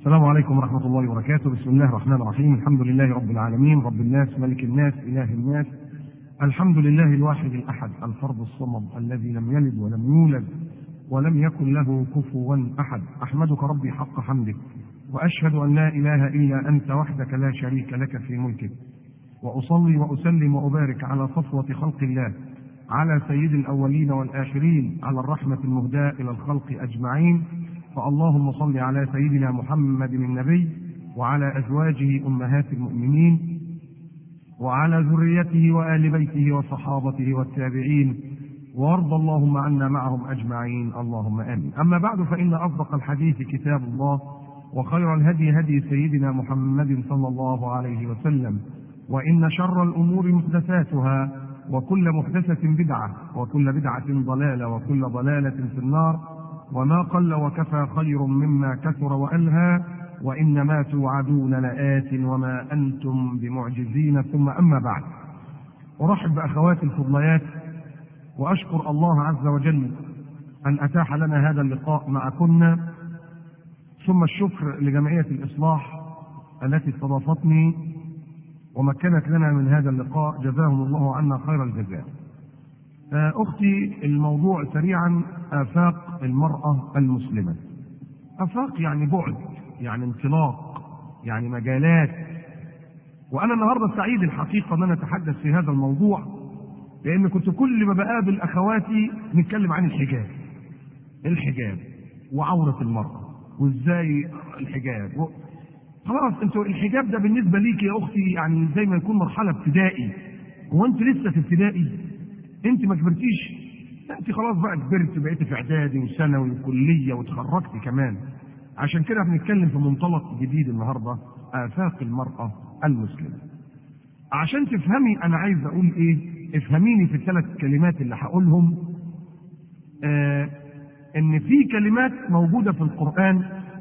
السلام عليكم ورحمة الله وبركاته، بسم الله الرحمن الرحيم، الحمد لله رب العالمين، رب الناس، ملك الناس، إله الناس، الحمد لله الواحد الأحد، الفرد الصمد، الذي لم يلد ولم يولد، ولم يكن له كفوا أحد، أحمدك ربي حق حمدك، وأشهد أن لا إله إلا أنت وحدك لا شريك لك في ملكك، وأصلي وأسلم وأبارك على صفوة خلق الله، على سيد الأولين والآخرين، على الرحمة المهداة إلى الخلق أجمعين، فاللهم صل على سيدنا محمد النبي وعلى ازواجه امهات المؤمنين وعلى ذريته وال بيته وصحابته والتابعين وارض اللهم عنا معهم اجمعين اللهم امين. اما بعد فان اصدق الحديث كتاب الله وخير الهدي هدي سيدنا محمد صلى الله عليه وسلم وان شر الامور محدثاتها وكل محدثه بدعه وكل بدعه ضلاله وكل ضلاله في النار وما قل وكفى خير مما كثر والهى وانما توعدون لات وما انتم بمعجزين ثم اما بعد ارحب باخواتي الفضليات واشكر الله عز وجل ان اتاح لنا هذا اللقاء معكن ثم الشكر لجمعيه الاصلاح التي استضافتني ومكنت لنا من هذا اللقاء جزاهم الله عنا خير الجزاء أختي الموضوع سريعا آفاق المرأة المسلمة آفاق يعني بعد يعني انطلاق يعني مجالات وأنا النهاردة سعيد الحقيقة أن أنا أتحدث في هذا الموضوع لأن كنت كل ما بقابل أخواتي نتكلم عن الحجاب الحجاب وعورة المرأة وإزاي الحجاب و... خلاص انتوا الحجاب ده بالنسبة ليك يا أختي يعني زي ما يكون مرحلة ابتدائي هو أنت لسه في ابتدائي انت ما كبرتيش انت خلاص بقى كبرت بقيت في اعدادي وثانوي وكليه وتخرجت كمان عشان كده بنتكلم في منطلق جديد النهارده افاق المراه المسلمه عشان تفهمي انا عايز اقول ايه افهميني في الثلاث كلمات اللي هقولهم آه ان في كلمات موجوده في القران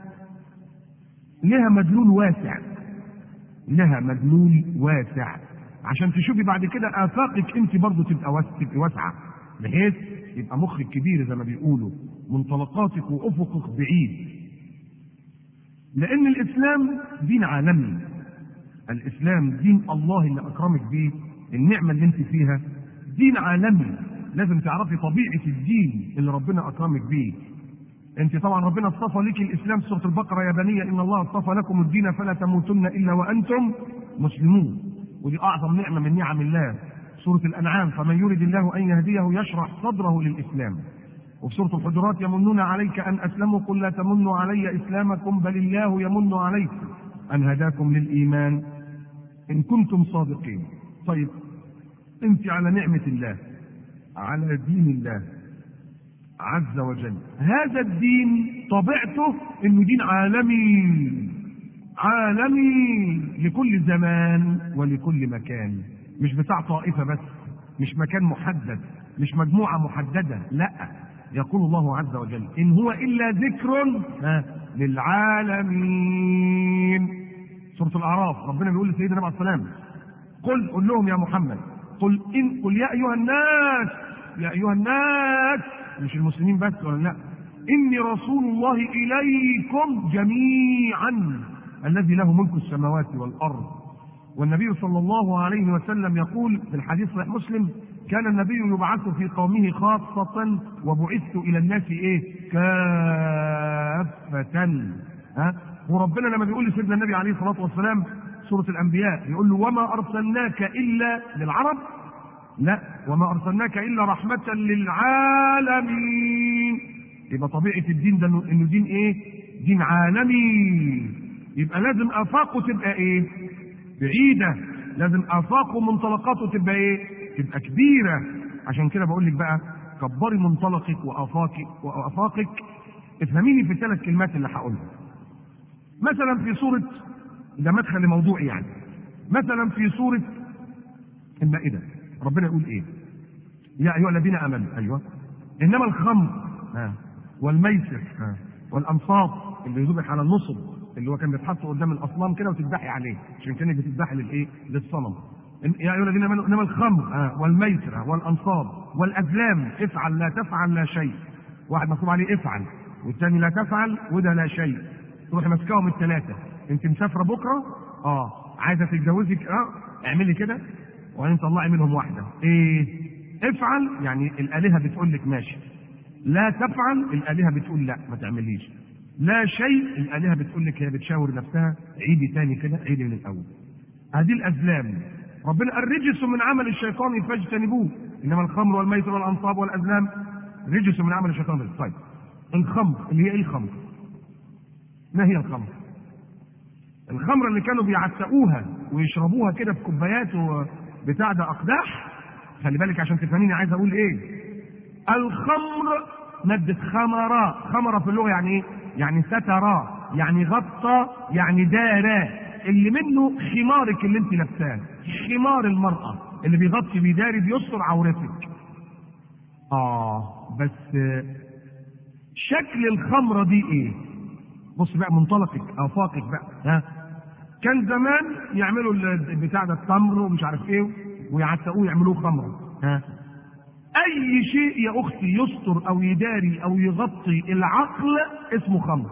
لها مدلول واسع لها مدلول واسع عشان تشوفي بعد كده افاقك انت برضه تبقى تبقى واسعه بحيث يبقى مخك كبير زي ما بيقولوا منطلقاتك وافقك بعيد لان الاسلام دين عالمي الاسلام دين الله اللي اكرمك بيه النعمه اللي انت فيها دين عالمي لازم تعرفي طبيعه الدين اللي ربنا اكرمك بيه انت طبعا ربنا اصطفى لك الاسلام في سوره البقره يا بني ان الله اصطفى لكم الدين فلا تموتن الا وانتم مسلمون ودي اعظم نعمه من نعم الله سوره الانعام فمن يرد الله ان يهديه يشرح صدره للاسلام وفي سوره الحجرات يمنون عليك ان اسلموا قل لا تمنوا علي اسلامكم بل الله يمن عليكم ان هداكم للايمان ان كنتم صادقين طيب انت على نعمه الله على دين الله عز وجل هذا الدين طبيعته انه دين عالمي عالمي لكل زمان ولكل مكان مش بتاع طائفه بس مش مكان محدد مش مجموعه محدده لا يقول الله عز وجل ان هو الا ذكر للعالمين سوره الاعراف ربنا بيقول لسيدنا عليه السلام قل قل لهم يا محمد قل ان قل يا ايها الناس يا ايها الناس مش المسلمين بس ولا لا اني رسول الله اليكم جميعا الذي له ملك السماوات والارض والنبي صلى الله عليه وسلم يقول في الحديث صحيح مسلم كان النبي يبعث في قومه خاصة وبعثت إلى الناس إيه؟ كافة ها؟ وربنا لما بيقول لسيدنا النبي عليه الصلاة والسلام سورة الأنبياء يقول له وما أرسلناك إلا للعرب لا وما أرسلناك إلا رحمة للعالمين يبقى طبيعة الدين ده إنه دين إيه؟ دين عالمي يبقى لازم افاقه تبقى ايه بعيده لازم افاقه منطلقاته تبقى ايه تبقى كبيره عشان كده بقول لك بقى كبري منطلقك وافاقك وافاقك افهميني في الثلاث كلمات اللي هقولها مثلا في سوره ده مدخل لموضوعي يعني مثلا في سوره المائده ربنا يقول ايه يا ايها الذين امنوا ايوه انما الخمر ها والميسر ها والانصاب اللي يذبح على النصب اللي هو كان بيتحط قدام الاصنام كده وتذبحي عليه عشان كانت بتذبحي للايه؟ للصنم. يا ايها الذين امنوا انما الخمر آه والميسر والانصاب والازلام افعل لا تفعل لا شيء. واحد مكتوب عليه افعل والثاني لا تفعل وده لا شيء. تروحي ماسكاهم الثلاثه انت مسافره بكره اه عايزه تتجوزك اه اعملي كده وبعدين طلعي منهم واحده ايه افعل يعني الالهه بتقول لك ماشي لا تفعل الالهه بتقول لا ما تعمليش لا شيء الالهه بتقول لك هي بتشاور نفسها عيدي تاني كده عيدي من الاول هذه الازلام ربنا قال رجس من عمل الشيطان فاجتنبوه انما الخمر والميسر والانصاب والازلام رجس من عمل الشيطان طيب الخمر اللي هي ايه الخمر؟ ما هي الخمر؟ الخمره اللي كانوا بيعتقوها ويشربوها كده في كوبايات بتاع ده اقداح خلي بالك عشان تفهميني عايز اقول ايه الخمر مادة خمرة خمرة في اللغة يعني ايه يعني سترة يعني غطى يعني دارا اللي منه خمارك اللي انت لابساه خمار المرأة اللي بيغطي بيداري بيستر عورتك اه بس شكل الخمرة دي ايه بص بقى منطلقك افاقك بقى ها كان زمان يعملوا بتاع ده التمر ومش عارف ايه ويعتقوه يعملوه خمره ها اي شيء يا اختي يستر او يداري او يغطي العقل اسمه خمر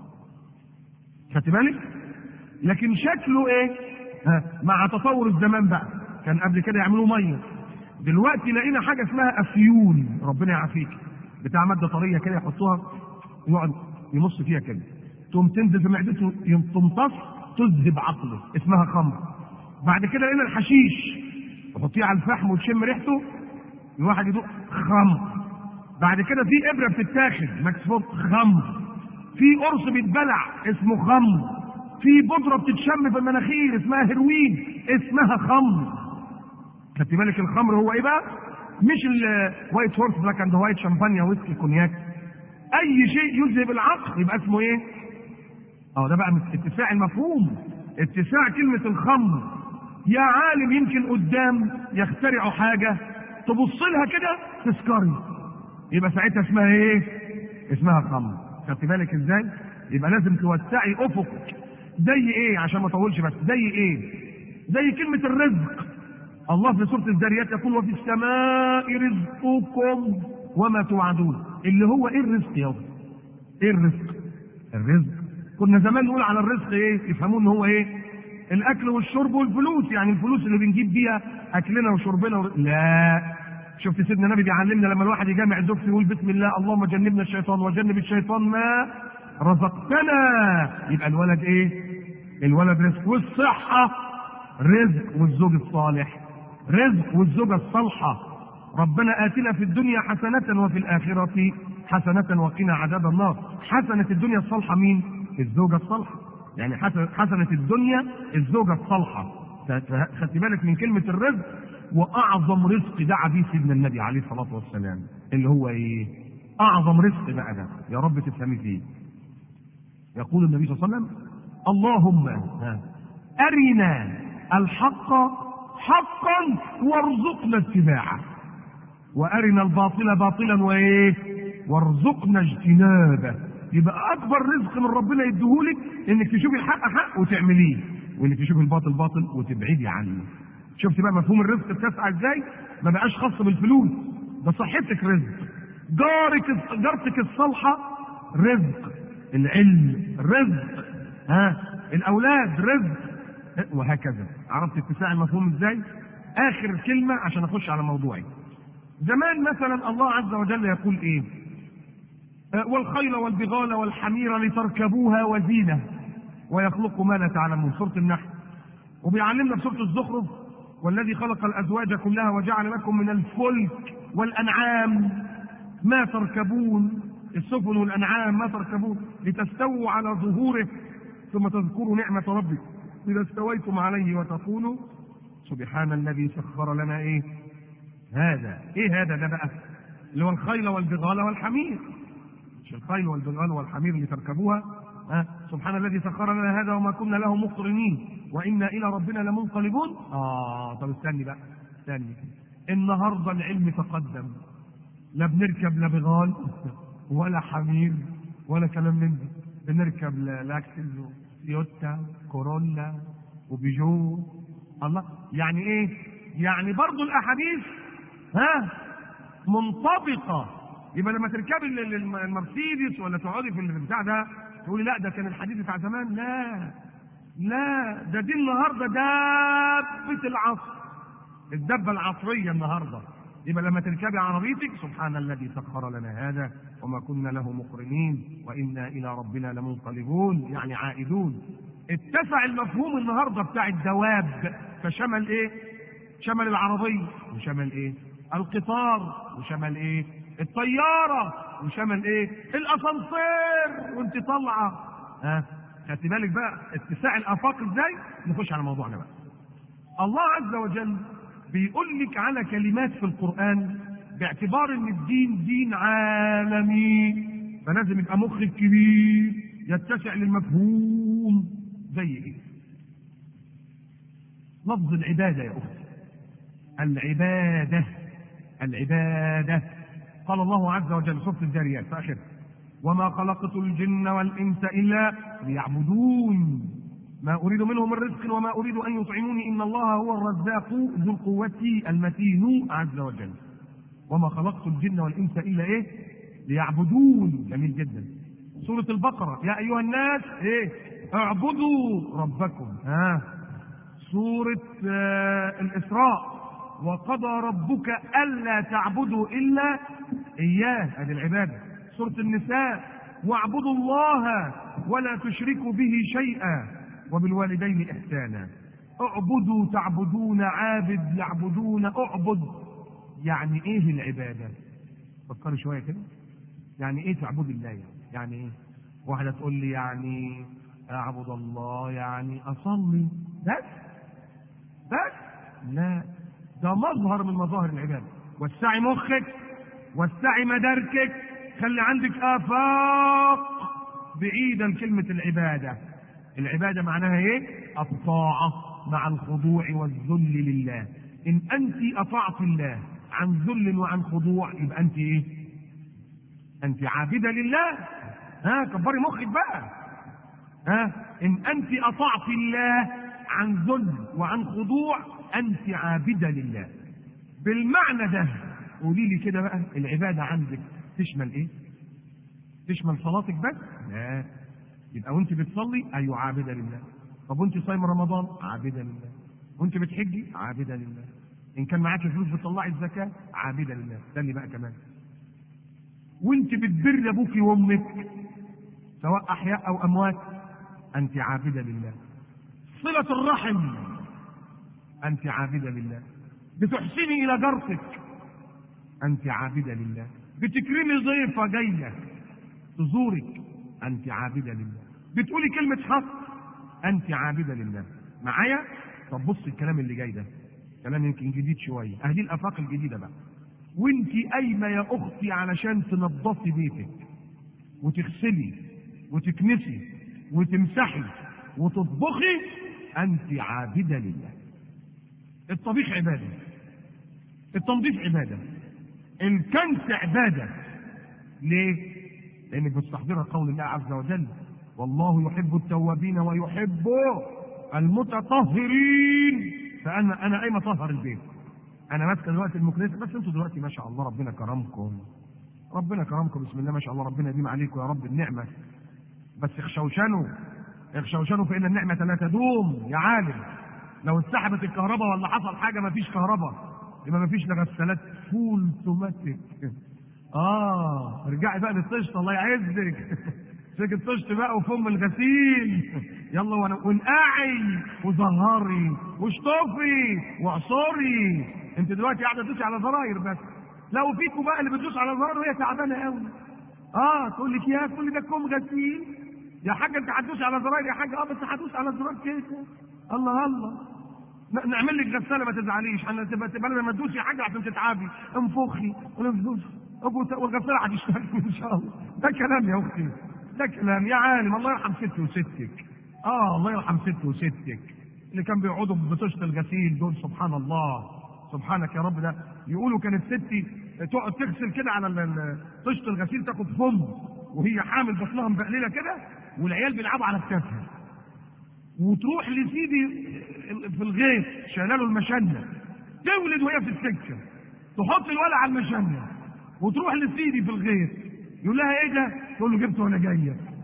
خدت بالك لكن شكله ايه ها مع تطور الزمان بقى كان قبل كده يعملوه ميه دلوقتي لقينا حاجه اسمها افيون ربنا يعافيك بتاع ماده طريه كده يحطوها يقعد يمص فيها كده تقوم تنزل في معدته تمتص تذهب عقله اسمها خمر بعد كده لقينا الحشيش تحطيه على الفحم وتشم ريحته الواحد يدوق خمر بعد كده في ابره بتتاخد مكسفوت خمر في قرص بيتبلع اسمه خمر في بودره بتتشم في المناخير اسمها هيروين اسمها خمر خدت بالك الخمر هو ايه بقى؟ مش الوايت هورس بلاك اند وايت شامبانيا ويسكي كونياك اي شيء يذهب العقل يبقى اسمه ايه؟ اه ده بقى اتساع المفهوم اتساع كلمة الخمر يا عالم يمكن قدام يخترعوا حاجة تبص لها كده تسكري يبقى ساعتها اسمها ايه؟ اسمها خمر خدت بالك ازاي؟ يبقى لازم توسعي افقك زي ايه عشان ما اطولش بس زي ايه؟ زي كلمة الرزق الله في سورة الذاريات يقول وفي السماء رزقكم وما توعدون اللي هو ايه الرزق يا ايه الرزق؟ الرزق كنا زمان نقول على الرزق ايه يفهمون ان هو ايه الاكل والشرب والفلوس يعني الفلوس اللي بنجيب بيها اكلنا وشربنا ور... لا شفت سيدنا النبي بيعلمنا لما الواحد يجامع الدف يقول بسم الله اللهم جنبنا الشيطان وجنب الشيطان ما رزقتنا يبقى الولد ايه الولد رزق والصحة رزق والزوج الصالح رزق والزوجة الصالحة ربنا آتنا في الدنيا حسنة وفي الآخرة حسنة وقنا عذاب النار حسنة الدنيا الصالحة مين الزوجة الصالحة يعني حسنة الدنيا الزوجة الصالحة خدت بالك من كلمة الرزق وأعظم رزق دعا به سيدنا النبي عليه الصلاة والسلام اللي هو إيه؟ أعظم رزق بقى ده يا رب تفهمي فيه يقول النبي صلى الله عليه وسلم اللهم أرنا الحق حقا وارزقنا اتباعه وأرنا الباطل باطلا وإيه؟ وارزقنا اجتنابه يبقى اكبر رزق من ربنا يديهولك انك تشوفي الحق حق وتعمليه وانك تشوفي الباطل باطل وتبعدي عنه شفت بقى مفهوم الرزق بتسعى ازاي ما بقاش خاص بالفلوس ده صحتك رزق جارك جارتك الصالحه رزق العلم رزق ها الاولاد رزق وهكذا عرفت اتساع المفهوم ازاي اخر كلمه عشان اخش على موضوعي زمان مثلا الله عز وجل يقول ايه والخيل والبغال والحمير لتركبوها وزينة ويخلق ما لا تعلمون سورة النحل وبيعلمنا في سورة الزخرف والذي خلق الأزواج كلها وجعل لكم من الفلك والأنعام ما تركبون السفن والأنعام ما تركبون لتستووا على ظهوره ثم تذكروا نعمة ربكم إذا استويتم عليه وتقولوا سبحان الذي سخر لنا إيه هذا إيه هذا ده بقى اللي هو الخيل والبغال والحمير مش الخيل والبغال والحمير اللي تركبوها ها سبحان الذي سخر لنا هذا وما كنا له مقرنين وانا الى ربنا لمنقلبون اه طب استني بقى استني النهارده العلم تقدم لا بنركب لا بغال ولا حمير ولا كلام من ده بنركب لاكسس تويوتا كورولا وبيجو الله يعني ايه يعني برضو الاحاديث ها منطبقه يبقى لما تركبي المرسيدس ولا تقعدي في البتاع ده تقولي لا ده كان الحديث بتاع زمان لا لا ده دي النهارده دابة العصر الدبة العصرية النهارده يبقى لما تركبي عربيتك سبحان الذي سخر لنا هذا وما كنا له مقرنين وانا الى ربنا لمنقلبون يعني عائدون اتسع المفهوم النهارده بتاع الدواب فشمل ايه؟ شمل العربيه وشمل ايه؟ القطار وشمل ايه؟ الطياره وشمل ايه؟ الاسانسير وانت طالعه ها خدت بالك بقى اتساع الافاق ازاي؟ نخش على موضوعنا بقى. الله عز وجل بيقول لك على كلمات في القرآن باعتبار ان الدين دين عالمي فلازم يبقى مخك كبير يتسع للمفهوم زي ايه؟ لفظ العبادة يا أختي العبادة العبادة قال الله عز وجل سورة الجاريات في آخرها وما خلقت الجن والإنس إلا ليعبدون ما أريد منهم من رزق وما أريد أن يطعموني إن الله هو الرزاق ذو القوة المتين عز وجل وما خلقت الجن والإنس إلا إيه ليعبدون جميل جدا سورة البقرة يا أيها الناس إيه اعبدوا ربكم ها سورة آه الإسراء وقضى ربك ألا تعبدوا إلا إياه هذه العبادة سورة النساء واعبدوا الله ولا تشركوا به شيئا وبالوالدين إحسانا اعبدوا تعبدون عابد يعبدون اعبد يعني ايه العبادة فكروا شوية كده يعني ايه تعبد الله يعني, يعني ايه واحدة تقول لي يعني اعبد الله يعني اصلي بس بس لا ده مظهر من مظاهر العبادة وسعي مخك وسعي مداركك خلي عندك آفاق بعيدا كلمة العبادة العبادة معناها ايه الطاعة مع الخضوع والذل لله ان انت اطعت الله عن ذل وعن خضوع يبقى انت ايه انت عابدة لله ها كبري مخك بقى ها ان انت اطعت الله عن ذل وعن خضوع انت عابدة لله بالمعنى ده قولي لي كده بقى العبادة عندك تشمل ايه تشمل صلاتك بس لا يبقى وانت بتصلي ايوه عابده لله طب وانت صايم رمضان عابده لله وانت بتحجي عابده لله ان كان معاك فلوس بتطلعي الزكاه عابده لله استني بقى كمان وانت بتبر ابوك وامك سواء احياء او اموات انت عابده لله صله الرحم انت عابده لله بتحسني الى جارتك انت عابده لله بتكرمي ضيفه جايه تزورك أنت عابدة لله بتقولي كلمة حق أنت عابدة لله معايا طب بص الكلام اللي جاي ده كلام يمكن جديد شوية أهدي الآفاق الجديدة بقى وانت قايمة يا أختي علشان تنظفي بيتك وتغسلي وتكنسي وتمسحي وتطبخي أنت عابدة لله الطبيخ عبادة التنظيف عبادة الكنس عبادة ليه؟ لانك بتستحضرها قول الله عز وجل والله يحب التوابين ويحب المتطهرين فانا انا قايم اطهر البيت انا ماسكه دلوقتي المكنسه بس انتوا دلوقتي ما شاء الله ربنا كرمكم ربنا كرمكم بسم الله ما شاء الله ربنا يديم عليكم يا رب النعمه بس اخشوشنوا اخشوشنوا فان النعمه لا تدوم يا عالم لو اتسحبت الكهرباء ولا حصل حاجه ما فيش كهرباء يبقى ما فيش لا غسالات فول توماتيك اه ارجعي بقى للطشت الله يعزك سكت الطشت بقى وفم الغسيل يلا وانقعي وزهري واشطفي واعصري انت دلوقتي قاعده تدوسي على زراير بس لو فيكوا بقى اللي بتدوس على زراير وهي تعبانه قوي اه تقول لك يا كل ده كوم غسيل يا حاجه انت هتدوسي على زراير يا حاجه اه بس هدوس على زرار كده الله الله نعمل لك غساله ما تزعليش انا تبقى تبقى لما تدوسي حاجه عشان تتعبي انفخي ونفخي والغسالة هتشتغل ان شاء الله ده كلام يا اختي ده كلام يا عالم الله يرحم ستي وستك اه الله يرحم ستي وستك اللي كان بيقعدوا بطشت الغسيل دول سبحان الله سبحانك يا رب ده يقولوا كانت ستي تقعد تغسل كده على طشت الغسيل تاخد فم وهي حامل بطنها مبقلله كده والعيال بيلعبوا على كتافها وتروح لسيدي في الغيط شايله له المشنه تولد وهي في السكه تحط الولد على المشنه وتروح لسيدي في الغيط يقول لها ايه ده؟ تقول له جبته وانا جايه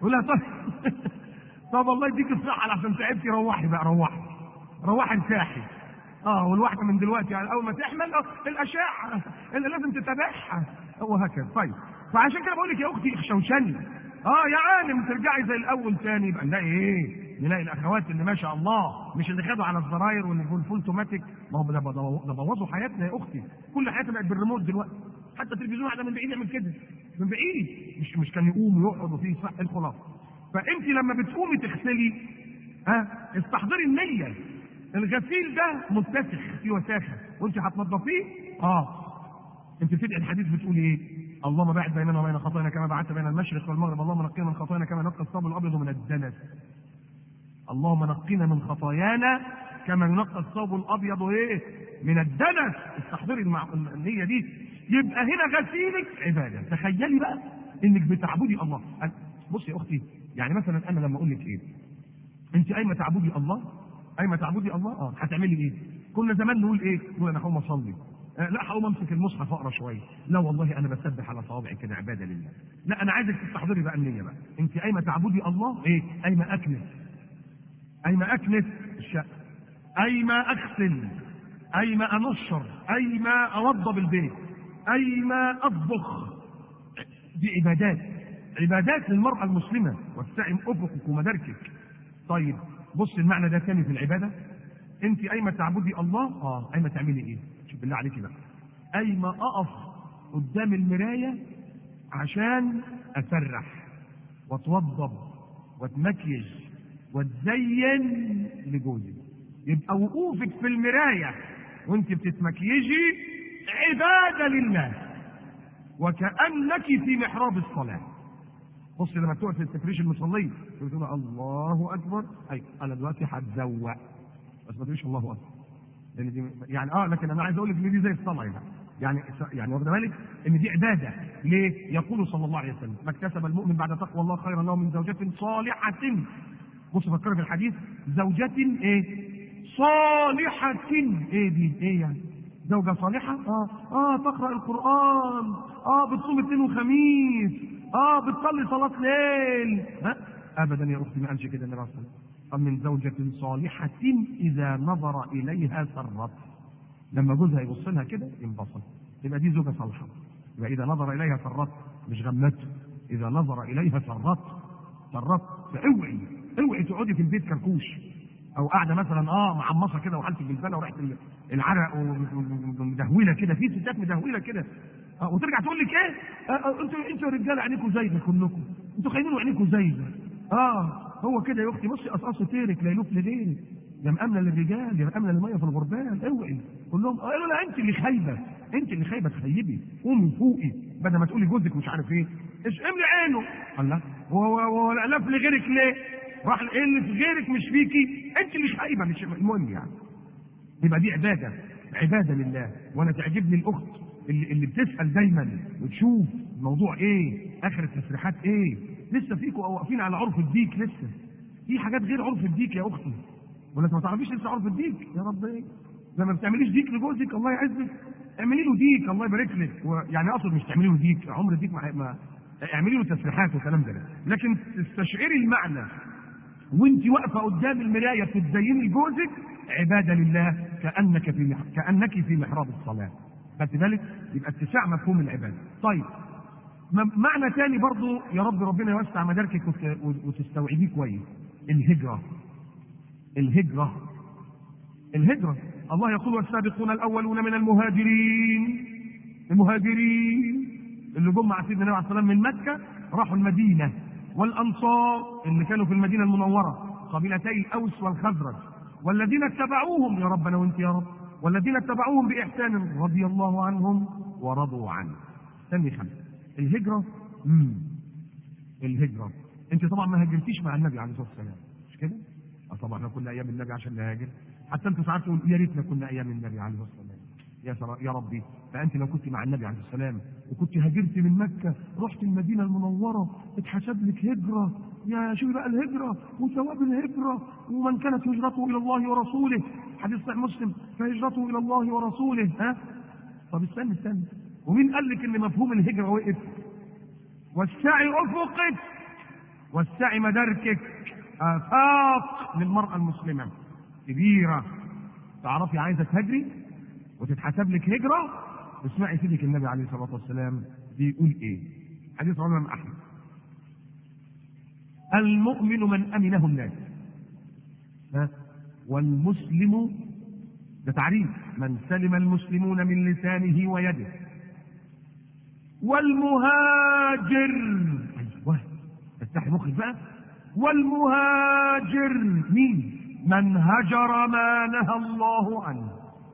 يقول لها طب طب الله يديك الصحه عشان تعبتي روحي بقى روحي روحي ارتاحي اه والواحده من دلوقتي يعني اول ما تحمل آه، الاشعه اللي لازم تتابعها وهكذا طيب فعشان كده بقول لك يا اختي اخشوشني اه يا عالم ترجعي زي الاول تاني يبقى نلاقي ايه؟ نلاقي الاخوات اللي ما شاء الله مش اللي خدوا على الزراير واللي فول فول توماتيك ما هو ده ده بوظوا حياتنا يا اختي كل حياتنا بقت بالريموت دلوقتي حتى التلفزيون واحده من بعيد يعمل كده من بعيد مش مش كان يقوم ويقعد وفيه صح الخلاصه فانت لما بتقومي تغسلي ها استحضري النيه الغسيل ده متسخ في وساخه وانت هتنضفيه اه انت بتدعي الحديث بتقول ايه؟ اللهم باعد بيننا وبين خطايانا كما بعدت بين المشرق والمغرب اللهم نقنا من خطايانا كما نقى الثوب الابيض من الدنس اللهم نقنا من خطايانا كما ينقى الثوب الابيض ايه؟ من الدنس استحضري المع... النيه دي يبقى هنا غسيلك عباده تخيلي بقى انك بتعبدي الله بصي يا اختي يعني مثلا انا لما اقول لك ايه؟ انت قايمه تعبدي الله قايمه تعبدي الله اه هتعملي ايه؟ كنا زمان نقول ايه؟ نقول انا هقوم اصلي آه لا هقوم امسك المصحف اقرا شويه لا والله انا بسبح على صوابعي كده عباده لله لا انا عايزك تستحضري بقى النيه بقى انت قايمه تعبدي الله ايه؟ قايمه اكنس قايمه اكنس الشقه قايمه اغسل قايمه انشر قايمه اوضب البيت قايمه اطبخ دي عبادات عبادات للمرأة المسلمة وسعي أفقك ومداركك طيب بص المعنى ده تاني في العبادة أنت أيما تعبدي الله آه أيما تعملي إيه شوف بالله عليكي بقى أيما أقف قدام المراية عشان أسرح وأتوضب وأتمكيج وأتزين لجوزي يبقى وقوفك في المراية وأنت بتتمكيجي عبادة لله وكأنك في محراب الصلاة بص لما تقف في تفريش المصلين تقول الله اكبر اي انا دلوقتي هتزوق بس ما تقولش الله اكبر لان دي يعني اه لكن انا عايز اقول لك ان دي زي الصلاه يعني يعني يعني واخد بالك ان دي عباده ليه؟ يقول صلى الله عليه وسلم ما اكتسب المؤمن بعد تقوى الله خيرا له من زوجة صالحة بص فكر في الحديث زوجة ايه؟ صالحة ايه دي؟ ايه يعني؟ زوجة صالحة؟ اه اه تقرأ القرآن اه بتصوم اثنين وخميس اه بتصلي صلاة ليل ها؟ ابدا يا اختي ما قالش كده النبي صلى الله عليه وسلم قال من زوجة صالحة إذا نظر إليها سرت لما جوزها يبص لها كده ينبسط يبقى دي زوجة صالحة يبقى إذا نظر إليها سرت مش غمته إذا نظر إليها سرت سرت فاوعي اوعي تقعدي في البيت كركوش او قاعده مثلا اه معمصه كده وحالتك بالبلا وريحه العرق ومدهوله كده في ستات مدهوله كده آه وترجع تقول لك ايه؟ آه انتوا انتوا يا رجاله عينيكم زايده كلكم انتوا خاينين وعينيكم زايده اه هو كده يا اختي بصي قصقص تيرك لا يلوف لديرك يا مأمنة للرجال يا مأمنة للمية في الغربال اوعي كلهم قالوا لا انت اللي خايبه انت اللي خايبه تخيبي قومي فوقي بدل ما تقولي جوزك مش عارف ايه اشقملي عينه الله هو الاف لغيرك ليه؟ راح ايه اللي في غيرك مش فيكي انت اللي خايبه مش المهم يعني يبقى دي عباده عباده لله وانا تعجبني الاخت اللي, اللي بتسال دايما وتشوف الموضوع ايه اخر التسريحات ايه لسه فيكوا واقفين على عرف الديك لسه في حاجات غير عرف الديك يا اختي ولا ما تعرفيش لسه عرف الديك يا رب ايه لما بتعمليش ديك لجوزك الله يعزك اعملي له ديك الله يبارك لك يعني اقصد مش تعملي له ديك عمر الديك ما, ما اعملي له تسريحات والكلام ده لكن تستشعري المعنى وانت واقفه قدام المرايه بتزيني لجوزك عباده لله كانك في كانك في محراب الصلاه خدت بالك يبقى اتساع مفهوم العباده طيب معنى تاني برضو يا رب ربنا يوسع مداركك وتستوعبيه كويس الهجرة الهجرة الهجرة الله يقول والسابقون الأولون من المهاجرين المهاجرين اللي جم مع سيدنا النبي عليه الصلاة من مكة راحوا المدينة والأنصار اللي كانوا في المدينة المنورة قبيلتي الأوس والخزرج والذين اتبعوهم يا ربنا وانت يا رب والذين اتبعوهم بإحسان رضي الله عنهم ورضوا عنه سمي خمسة الهجرة امم الهجرة انت طبعا ما هاجرتيش مع النبي عليه الصلاة والسلام مش كده؟ اه طبعا احنا كنا ايام النبي عشان نهاجر حتى انت ساعات تقول يا ريتنا كنا ايام النبي عليه الصلاة والسلام يا سر... يا ربي فانت لو كنت مع النبي عليه السلام وكنت هاجرت من مكة رحت المدينة المنورة اتحسب لك هجرة يا شوفي بقى الهجرة وثواب الهجرة ومن كانت هجرته إلى الله ورسوله حديث صحيح مسلم فهجرته إلى الله ورسوله ها طب استنى استنى ومين قال لك ان مفهوم الهجره وقف؟ وسعي افقك وسعي مداركك آفاق للمرأة المسلمة كبيرة تعرفي عايزة تهجري وتتحسب لك هجرة اسمعي سيدك النبي عليه الصلاة والسلام بيقول ايه حديث رواه الإمام أحمد المؤمن من أمنه الناس ها؟ والمسلم ده تعريف من سلم المسلمون من لسانه ويده والمهاجر ايوه افتحي مخك بقى والمهاجر مين من هجر ما نهى الله عنه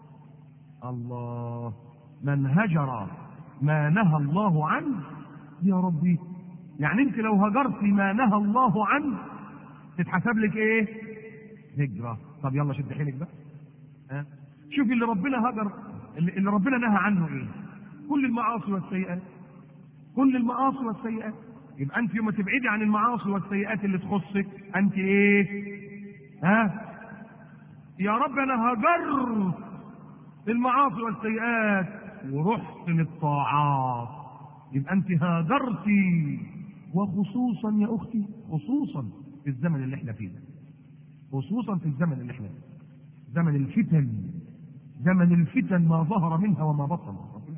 الله من هجر ما نهى الله عنه يا ربي يعني انت لو هجرتي ما نهى الله عنه تتحسب لك ايه هجرة طب يلا شد حيلك بقى ها شوفي اللي ربنا هجر اللي اللي ربنا نهى عنه ايه كل المعاصي والسيئات كل المعاصي والسيئات يبقى انت يوم تبعدي عن المعاصي والسيئات اللي تخصك انت ايه ها يا رب انا هجرت المعاصي والسيئات ورحت للطاعات يبقى انت هاجرتي وخصوصا يا اختي خصوصا في الزمن اللي احنا فيه ده خصوصا في الزمن اللي احنا فيه زمن الفتن زمن الفتن ما ظهر منها وما بطن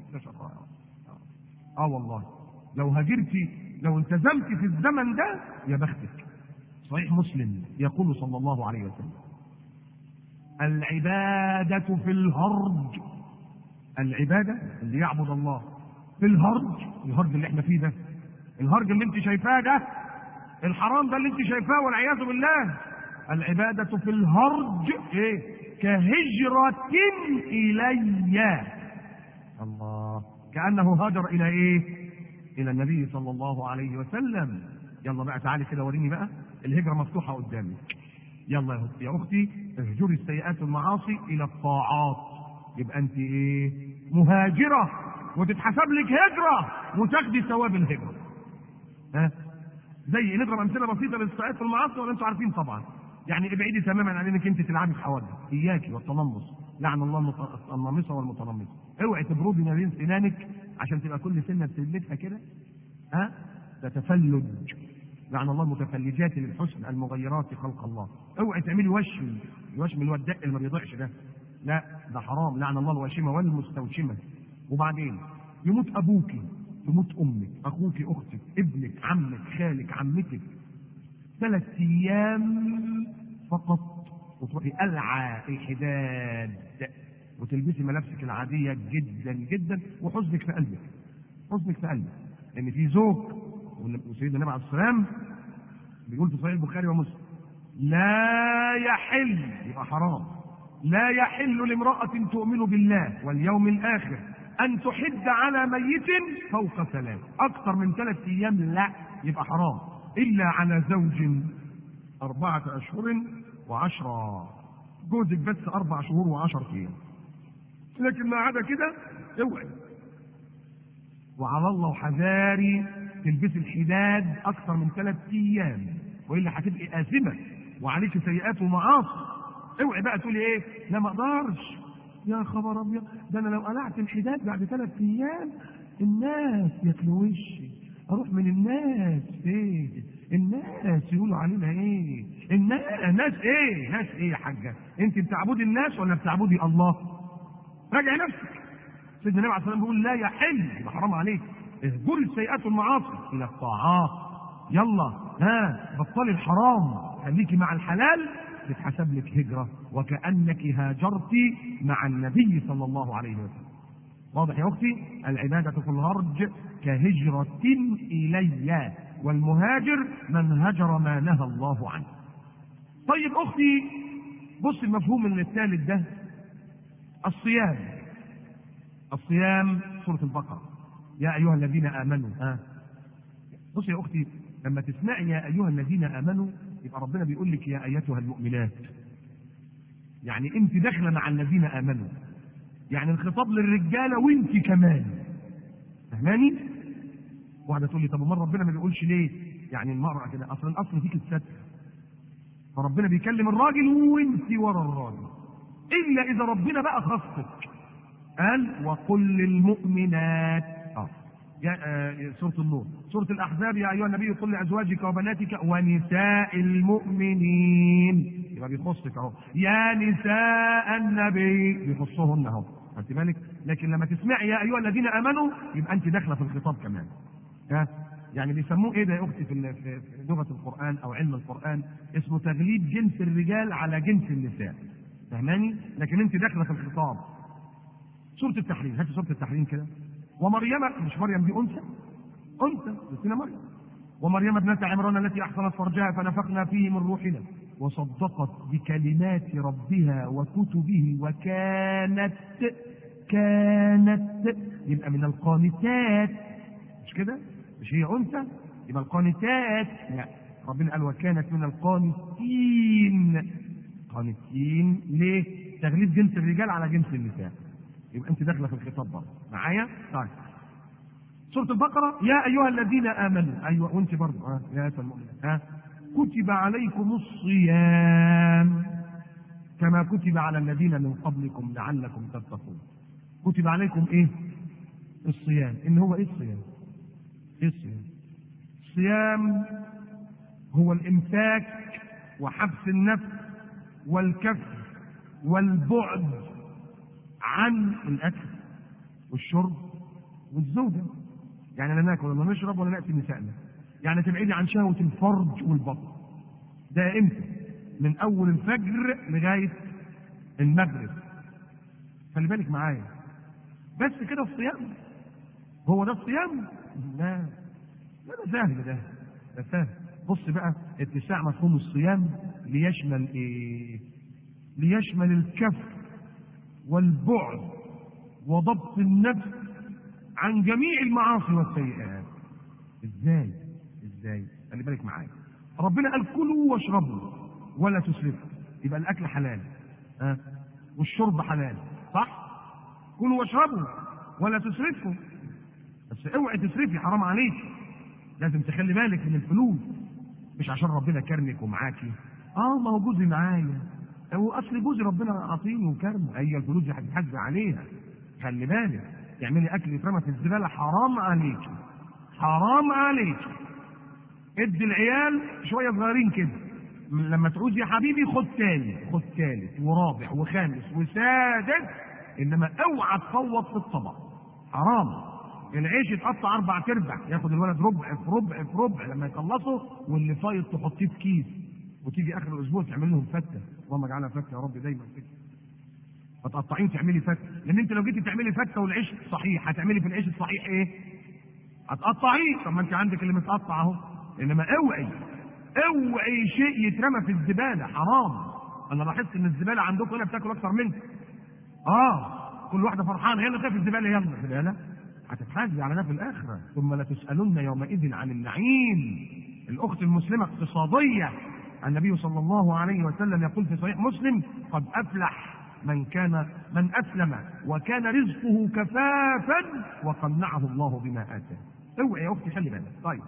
اه والله لو هاجرتي لو التزمتي في الزمن ده يا بختك صحيح مسلم يقول صلى الله عليه وسلم العبادة في الهرج العبادة اللي يعبد الله في الهرج الهرج اللي احنا فيه ده الهرج اللي انت شايفاه ده الحرام ده اللي انت شايفاه والعياذ بالله العبادة في الهرج ايه كهجرة إلي الله كأنه هاجر إلى إيه؟ إلى النبي صلى الله عليه وسلم يلا بقى تعالي كده وريني بقى الهجرة مفتوحة قدامك يلا يا أختي اهجري السيئات والمعاصي إلى الطاعات يبقى أنت إيه؟ مهاجرة وتتحسب لك هجرة وتاخدي ثواب الهجرة ها؟ زي نضرب أمثلة بسيطة للسيئات والمعاصي ولا أنتوا عارفين طبعا يعني ابعدي تماما عن انك انت تلعبي في حوادث اياكي والتنمص لعن الله المت- النامصه والمتنمصه اوعي تبردي ما بين سنانك عشان تبقى كل سنه بتلمسها كده ها ده تفلج لعن الله المتفلجات للحسن المغيرات خلق الله اوعي تعملي وشم الوشم اللي هو الدق اللي ما بيضيعش ده لا ده حرام لعن الله الواشمه والمستوشمه وبعدين يموت ابوكي تموت امك اخوك اختك ابنك عمك خالك عمتك ثلاث ايام فقط وتروحي قلعه الحداد وتلبسي ملابسك العاديه جدا جدا وحزنك في قلبك حزنك في قلبك لان في زوج وسيدنا النبي عليه السلام بيقول في صحيح البخاري ومسلم لا يحل يبقى حرام لا يحل لامرأة تؤمن بالله واليوم الآخر أن تحد على ميت فوق ثلاث أكثر من ثلاث أيام لا يبقى حرام إلا على زوج أربعة أشهر وعشرة جوزك بس أربع شهور وعشر أيام لكن ما عدا كده اوعي وعلى الله حذاري تلبسي الحداد أكثر من ثلاث أيام وإلا هتبقي آثمة وعليك سيئات ومعاصي اوعي بقى تقولي إيه لا ما أقدرش يا خبر أبيض ده أنا لو قلعت الحداد بعد ثلاث أيام الناس ياكلوا وشي اروح من الناس ايه الناس يقولوا علينا ايه الناس ناس ايه ناس ايه يا حاجه انت بتعبدي الناس ولا بتعبدي الله راجع نفسك سيدنا النبي عليه الصلاه والسلام بيقول لا يحل يبقى حرام عليك اهجري السيئات والمعاصي الى الطاعات يلا ها بطلي الحرام خليكي مع الحلال تتحسب لك هجره وكانك هاجرتي مع النبي صلى الله عليه وسلم واضح يا اختي العباده في الهرج كهجره الي والمهاجر من هجر ما نهى الله عنه طيب اختي بص المفهوم من الثالث ده الصيام الصيام سوره البقره يا ايها الذين امنوا ها بص يا اختي لما تسمعي يا ايها الذين امنوا يبقى ربنا بيقول لك يا ايتها المؤمنات يعني انت داخله مع الذين امنوا يعني الخطاب للرجاله وانت كمان فاهماني؟ واحده تقول لي طب امال ربنا ما بيقولش ليه؟ يعني المرأة كده اصل الاصل فيك الستر فربنا بيكلم الراجل وانت ورا الراجل الا اذا ربنا بقى خصك قال وقل للمؤمنات اه يا آه سورة النور سورة الأحزاب يا أيها النبي قل لأزواجك وبناتك ونساء المؤمنين يبقى بيخصك أهو يا نساء النبي بيخصهن أهو خدت بالك لكن لما تسمعي يا أيها الذين آمنوا يبقى أنت داخلة في الخطاب كمان ها يعني بيسموه ايه ده يا اختي في في لغه القران او علم القران اسمه تغليب جنس الرجال على جنس النساء فهماني لكن انت داخله في الخطاب سوره التحريم هاتي سوره التحريم كده ومريم مش مريم دي انثى انثى اسمها مريم ومريم ابنة عمران التي احصنت فرجها فنفخنا فيه من روحنا وصدقت بكلمات ربها وكتبه وكانت كانت يبقى من القانتات مش كده؟ مش هي انثى يبقى القانتات لا ربنا قال وكانت من القانتين قانتين ليه؟ تغليب جنس الرجال على جنس النساء يبقى انت داخله في الخطاب برضه معايا؟ طيب سورة البقرة يا أيها الذين آمنوا أيوة وأنت برضه ها يا أيها المؤمنين ها كتب عليكم الصيام كما كتب على الذين من قبلكم لعلكم تتقون كتب عليكم إيه؟ الصيام إن هو إيه الصيام؟ إيه الصيام؟ الصيام هو الإمساك وحبس النفس والكف والبعد عن الأكل والشرب والزوجة يعني لا ناكل ولا نشرب ولا نأتي نسائنا يعني تبعدي عن شهوة الفرج والبطن ده امتى؟ من أول الفجر لغاية المغرب خلي بالك معايا بس كده الصيام هو ده الصيام؟ لا لا ده سهل ده ده سهل بص بقى اتساع مفهوم الصيام ليشمل ايه؟ ليشمل الكف والبعد وضبط النفس عن جميع المعاصي والسيئات ازاي ازاي خلي بالك معايا ربنا قال كلوا واشربوا ولا تسرفوا يبقى الاكل حلال ها والشرب حلال صح كلوا واشربوا ولا تسرفوا بس اوعي تسرفي حرام عليك لازم تخلي بالك من الفلوس مش عشان ربنا كرمك ومعاكي اه ما هو جوزي معايا هو اصل جوزي ربنا عاطيني وكرمه هي الفلوس دي هتتحاسب عليها خلي بالك تعملي اكل يترمى في الزباله حرام عليك حرام عليك ادي العيال شويه صغيرين كده لما تعوز يا حبيبي خد تاني خد تالت ورابع وخامس وسادس انما اوعى تفوض في الطبق حرام العيش يتقطع اربع تربع ياخد الولد ربع في ربع في ربع لما يخلصوا واللي فايض تحطيه في كيس وتيجي اخر الاسبوع تعمل لهم فته اللهم اجعلها فته يا رب دايما كده فتقطعيه وتعملي فته لان انت لو جيتي تعملي فته والعيش صحيح هتعملي في العيش الصحيح ايه؟ هتقطعيه طب ما انت عندك اللي متقطع اهو انما اوعي اوعي شيء يترمى في الزباله حرام انا لاحظت ان الزباله عندكم هنا بتاكل اكتر منك اه كل واحده فرحانه يلا خاف الزباله يلا زباله هتتحاسبي على ده في الاخره ثم لتسالن يومئذ عن النعيم الاخت المسلمه اقتصاديه النبي صلى الله عليه وسلم يقول في صحيح مسلم قد افلح من كان من اسلم وكان رزقه كفافا وقنعه الله بما اتاه اوعي يا اختي خلي بالك طيب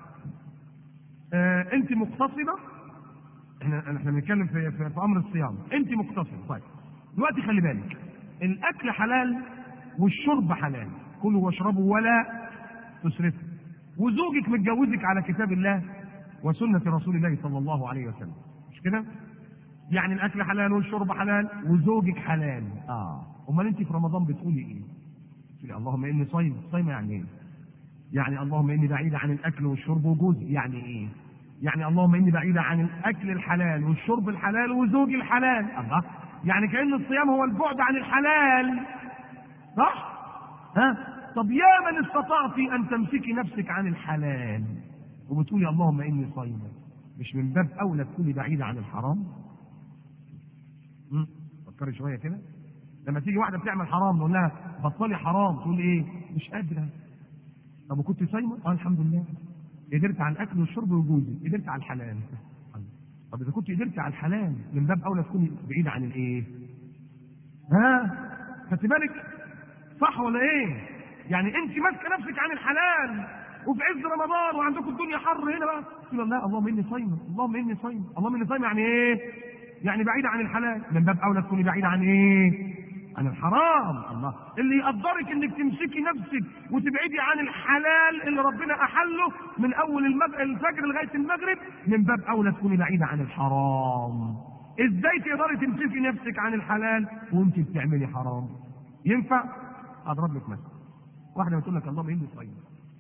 آه انت مقتصده احنا احنا بنتكلم في, في, في امر الصيام انت مقتصده طيب دلوقتي خلي بالك الاكل حلال والشرب حلال كلوا واشربوا ولا تسرفوا وزوجك متجوزك على كتاب الله وسنة رسول الله صلى الله عليه وسلم مش كده؟ يعني الأكل حلال والشرب حلال وزوجك حلال اه أمال أنت في رمضان بتقولي إيه؟ تقولي اللهم إني صايم صايمة يعني إيه؟ يعني اللهم إني بعيدة عن الأكل والشرب وجوزي يعني إيه؟ يعني اللهم إني بعيدة عن الأكل الحلال والشرب الحلال وزوجي الحلال الله يعني كأن الصيام هو البعد عن الحلال صح؟ ها؟ طب يا من استطعت أن تمسكي نفسك عن الحلال وبتقولي اللهم اني صايمه مش من باب اولى تكوني بعيده عن الحرام فكري شويه كده لما تيجي واحده بتعمل حرام نقول لها بطلي حرام تقول ايه مش قادره طب وكنت صايمه اه الحمد لله قدرت على الاكل والشرب وجوزي قدرت على الحلال طب اذا كنت قدرت على الحلال من باب اولى تكوني بعيده عن الايه ها خدت بالك صح ولا ايه يعني انت ماسكه نفسك عن الحلال وفي عز رمضان وعندكم الدنيا حر هنا بقى تقول لا اللهم اني صايمه اللهم اني صايمه اللهم اني صايمه يعني ايه؟ يعني بعيده عن الحلال من باب اولى تكوني بعيده عن ايه؟ عن الحرام الله اللي يقدرك انك تمسكي نفسك وتبعدي عن الحلال اللي ربنا احله من اول المغ... الفجر لغايه المغرب من باب اولى تكوني بعيده عن الحرام ازاي تقدري تمسكي نفسك عن الحلال وانت بتعملي حرام ينفع اضرب لك مثل واحده بتقول لك اللهم اني صايمه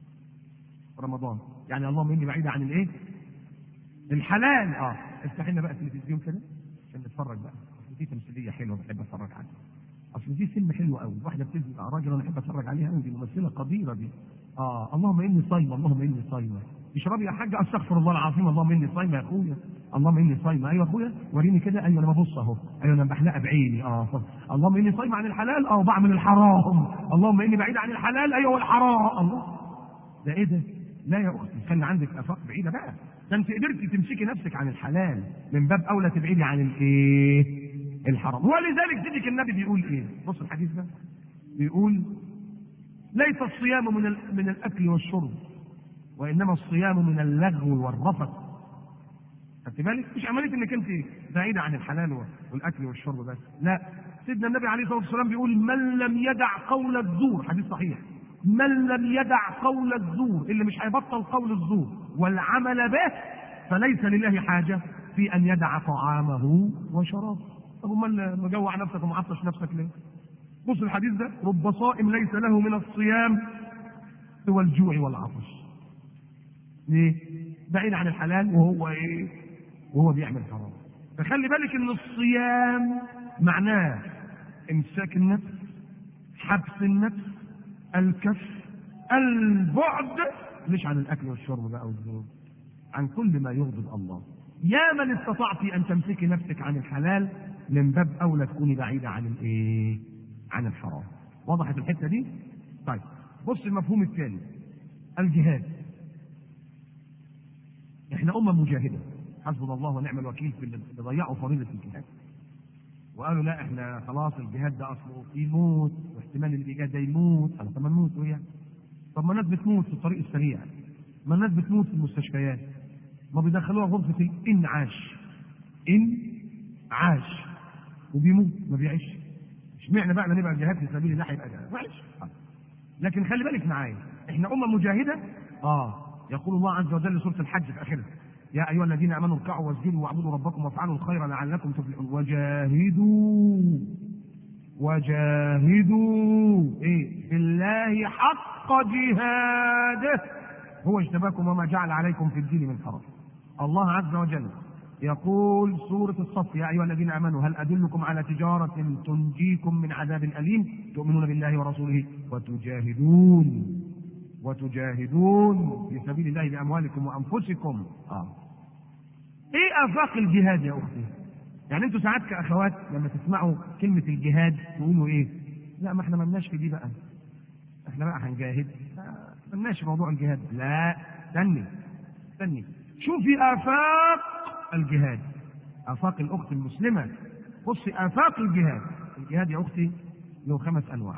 رمضان يعني اللهم اني بعيده عن الايه الحلال اه افتح لنا بقى التلفزيون كده عشان نتفرج بقى اصل دي تمثيليه حلوه بحب اتفرج عليها اصل دي فيلم حلو قوي واحده بتثبت على راجل انا احب اتفرج عليها قوي دي ممثله قديره دي اه اللهم اني صايمه اللهم اني صايمه اشربي يا حاجه استغفر الله العظيم اللهم اني صايمه يا اخويا اللهم اني صايمه ايوه يا اخويا وريني كده ايوه انا ببص اهو ايوه انا بحلقها بعيني اه طب. اللهم اني صايمه عن الحلال اه بعمل الحرام اللهم اني بعيد عن الحلال ايوه والحرام الله ده ايه ده؟ لا يا اختي خلي عندك افاق بعيده بقى ده انت قدرتي تمسكي نفسك عن الحلال من باب اولى تبعدي عن الايه؟ الحرام ولذلك سيدك النبي بيقول ايه؟ بص الحديث ده بيقول ليس الصيام من ال- من الاكل والشرب وانما الصيام من اللغو والرفث خدت بالك مش عمليه انك انت بعيده عن الحلال والاكل والشرب بس لا سيدنا النبي عليه الصلاه والسلام بيقول من لم يدع قول الزور حديث صحيح من لم يدع قول الزور اللي مش هيبطل قول الزور والعمل به فليس لله حاجه في ان يدع طعامه وشرابه طب امال مجوع نفسك ومعطش نفسك ليه؟ بص الحديث ده رب صائم ليس له من الصيام سوى الجوع والعطش ليه؟ بعيد عن الحلال وهو ايه؟ وهو بيعمل حرام. فخلي بالك ان الصيام معناه امساك النفس، حبس النفس، الكف، البعد مش عن الاكل والشرب بقى والزوج عن كل ما يغضب الله. يا من استطعت ان تمسكي نفسك عن الحلال من باب اولى تكوني بعيده عن الايه؟ عن الحرام. وضحت الحته دي؟ طيب بص المفهوم الثاني الجهاد احنا امه مجاهده حسبنا الله ونعم الوكيل في اللي ضيعوا فريضه الجهاد وقالوا لا احنا خلاص الجهاد ده اصله فيه موت واحتمال اللي بيجاهد ده يموت انا طب ما نموت وياه طب ما الناس بتموت في الطريق السريع ما الناس بتموت في المستشفيات ما بيدخلوها غرفه الانعاش انعاش وبيموت ما بيعيش اشمعنى بقى نبقى الجهاد في سبيل الله هيبقى جهاد معلش لكن خلي بالك معايا احنا امه مجاهده اه يقول الله عز وجل سوره الحج في اخرها يا ايها الذين امنوا اركعوا واسجدوا واعبدوا ربكم وافعلوا الخير لعلكم تفلحون وجاهدوا وجاهدوا ايه بالله حق جهاده هو اجتباكم وما جعل عليكم في الدين من حرج الله عز وجل يقول سورة الصف يا أيها الذين آمنوا هل أدلكم على تجارة تنجيكم من عذاب أليم تؤمنون بالله ورسوله وتجاهدون وتجاهدون في سبيل الله بأموالكم وأنفسكم آه. إيه آفاق الجهاد يا أختي؟ يعني أنتوا ساعات كأخوات لما تسمعوا كلمة الجهاد تقولوا إيه؟ لا ما إحنا مالناش في دي بقى إحنا بقى هنجاهد مالناش في موضوع الجهاد لا استني استني شوفي آفاق الجهاد آفاق الأخت المسلمة بصي آفاق الجهاد الجهاد يا أختي له خمس أنواع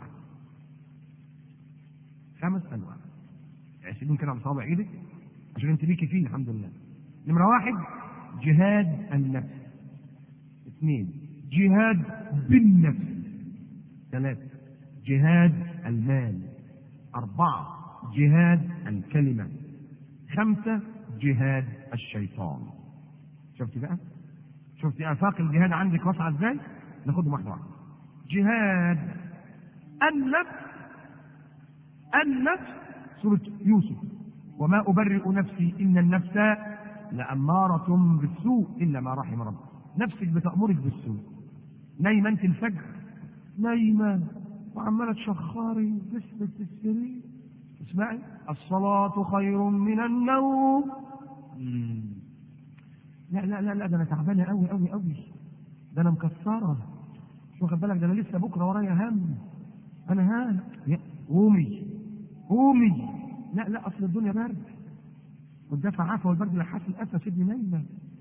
خمس أنواع اعسلين كده على صوابع إيدك عشان أنت ليكي فيه الحمد لله نمرة واحد جهاد النفس اثنين جهاد بالنفس ثلاثة جهاد المال أربعة جهاد الكلمة خمسة جهاد الشيطان شفتي بقى شفتي آفاق الجهاد عندك واسعة ازاي ناخدهم واحدة واحدة جهاد النفس النفس سورة يوسف وما أبرئ نفسي إن النفس لأمارة بالسوء إلا ما رحم ربي نفسك بتأمرك بالسوء نايمة أنت الفجر نايمة وعمالة تشخري تثبت في السرير اسمعي الصلاة خير من النوم مم. لا لا لا لا ده انا تعبانه قوي قوي قوي ده انا مكسره مش واخد بالك ده انا لسه بكره ورايا هم انا ها يا- قومي قومي لا لا اصل الدنيا برد والدفع عافى والبرد لحاس الاسى سيبني نايمه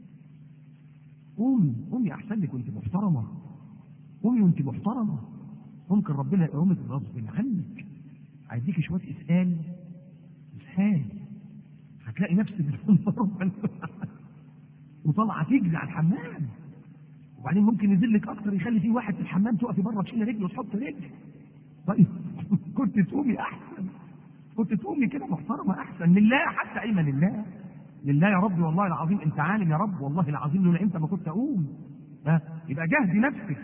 قومي قومي احسن لك وانت محترمه قومي وانت محترمه ممكن ربنا يقومك غصب عنك هيديكي شويه اسهال اسهال هتلاقي نفسك وطالعه تجري على الحمام وبعدين ممكن يذلك اكتر يخلي في واحد في الحمام تقفي بره تشيل رجل وتحط رجل طيب كنت تقومي احسن كنت تقومي كده محترمه احسن لله حتى ايمن لله لله يا رب والله العظيم انت عالم يا رب والله العظيم لولا انت ما كنت اقوم ها يبقى جهدي نفسك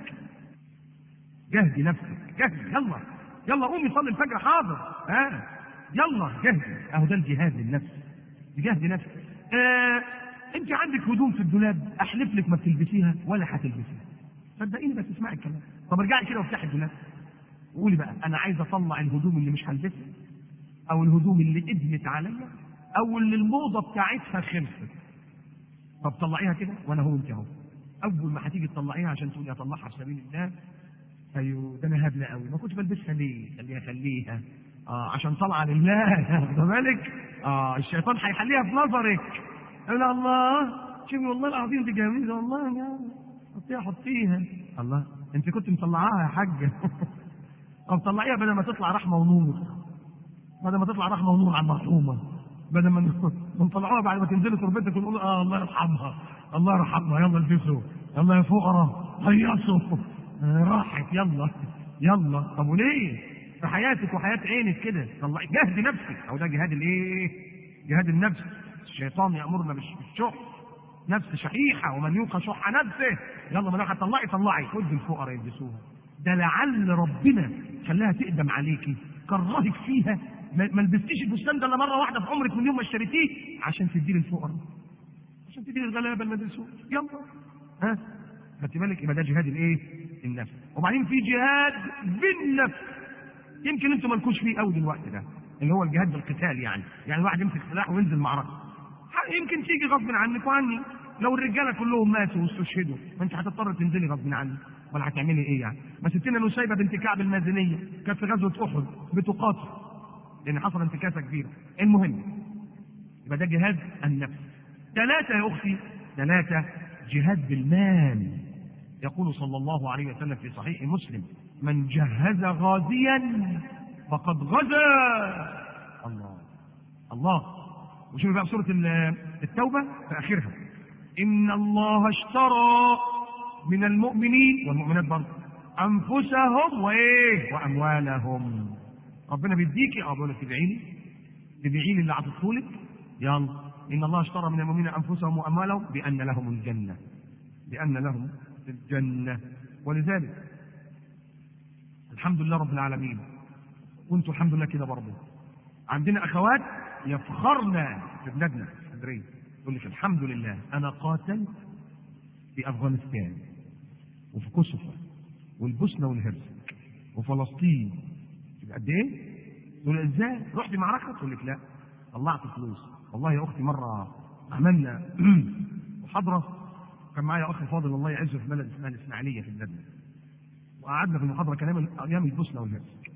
جهدي نفسك جهدي يلا يلا قومي صلي الفجر حاضر ها يلا جهدي اهو ده الجهاد للنفس جهدي نفسك آه انت عندك هدوم في الدولاب احلف لك ما بتلبسيها ولا هتلبسيها صدقيني بس اسمعي الكلام طب ارجعي كده وافتحي الدولاب وقولي بقى انا عايز اطلع الهدوم اللي مش هلبسها او الهدوم اللي ادمت عليا او اللي الموضه بتاعتها خلصت طب طلعيها كده وانا هو انت اهو اول ما هتيجي تطلعيها عشان تقولي اطلعها في سبيل الله ايوه ده انا هبله قوي ما كنتش بلبسها ليه خليها خليها اه عشان طالعه لله واخد بالك اه الشيطان هيحليها في نظرك يقول الله شوفي والله العظيم دي جميله والله يا حطيها حطيها الله انت كنت مطلعاها يا حاجه طب طلعيها بدل ما تطلع رحمه ونور بدل ما تطلع رحمه ونور على المرحومه بدل ما نطلعوها بعد ما تنزلي تربتك ونقول اه الله يرحمها الله يرحمها يلا البسوا يلا يا فقراء هيصوا راحت يلا يلا طب وليه؟ في حياتك وحياه عينك كده طلعي جهد نفسك او ده جهاد الايه؟ جهاد النفس الشيطان يامرنا بالشح نفس شحيحه ومن يوق شح نفسه يلا ما هتطلعي طلعي خد الفقراء يلبسوها ده لعل ربنا خلاها تقدم عليكي كرهك فيها ما لبستيش الفستان ده الا مره واحده في عمرك من يوم ما اشتريتيه عشان تديه للفقراء عشان تديه للغلابه المدرسون يلا ها خدت بالك يبقى ده جهاد الايه؟ النفس وبعدين في جهاد بالنفس يمكن انتوا مالكوش فيه قوي دلوقتي ده اللي هو الجهاد بالقتال يعني يعني الواحد يمسك سلاح وينزل معركه يمكن تيجي غصب عنك وعني لو الرجاله كلهم ماتوا واستشهدوا ما انت هتضطر تنزلي غصب عنك ولا هتعملي ايه يعني ما ستنا نسيبه بنت كعب المازنيه كانت في غزوه احد بتقاتل لان حصل انتكاسه كبيره المهم يبقى ده جهاد النفس ثلاثه يا اختي ثلاثه جهاد بالمال يقول صلى الله عليه وسلم في صحيح مسلم من جهز غازيا فقد غزا الله الله وشوف بقى سوره التوبه في اخرها ان الله اشترى من المؤمنين والمؤمنات برضه انفسهم وايه واموالهم ربنا بيديكي اه بقول لك تدعي لي تدعي لي اللي عطيته لك يلا ان الله اشترى من المؤمنين انفسهم واموالهم بان لهم الجنه بان لهم الجنه ولذلك الحمد لله رب العالمين وانتم الحمد لله كده برضه عندنا اخوات يفخرن في بلادنا اسكندريه يقول لك الحمد لله انا قاتلت في افغانستان وفي كوسوفو والبوسنه والهرسك وفلسطين قد ايه؟ تقول ازاي؟ رحت معركه؟ تقول لك لا طلعت فلوس والله يا اختي مره عملنا محاضره كان معايا اخ فاضل الله يعزه في بلد اسمها الاسماعيليه في بلادنا وقعدنا في المحاضره كلام ايام البوسنه والهرسك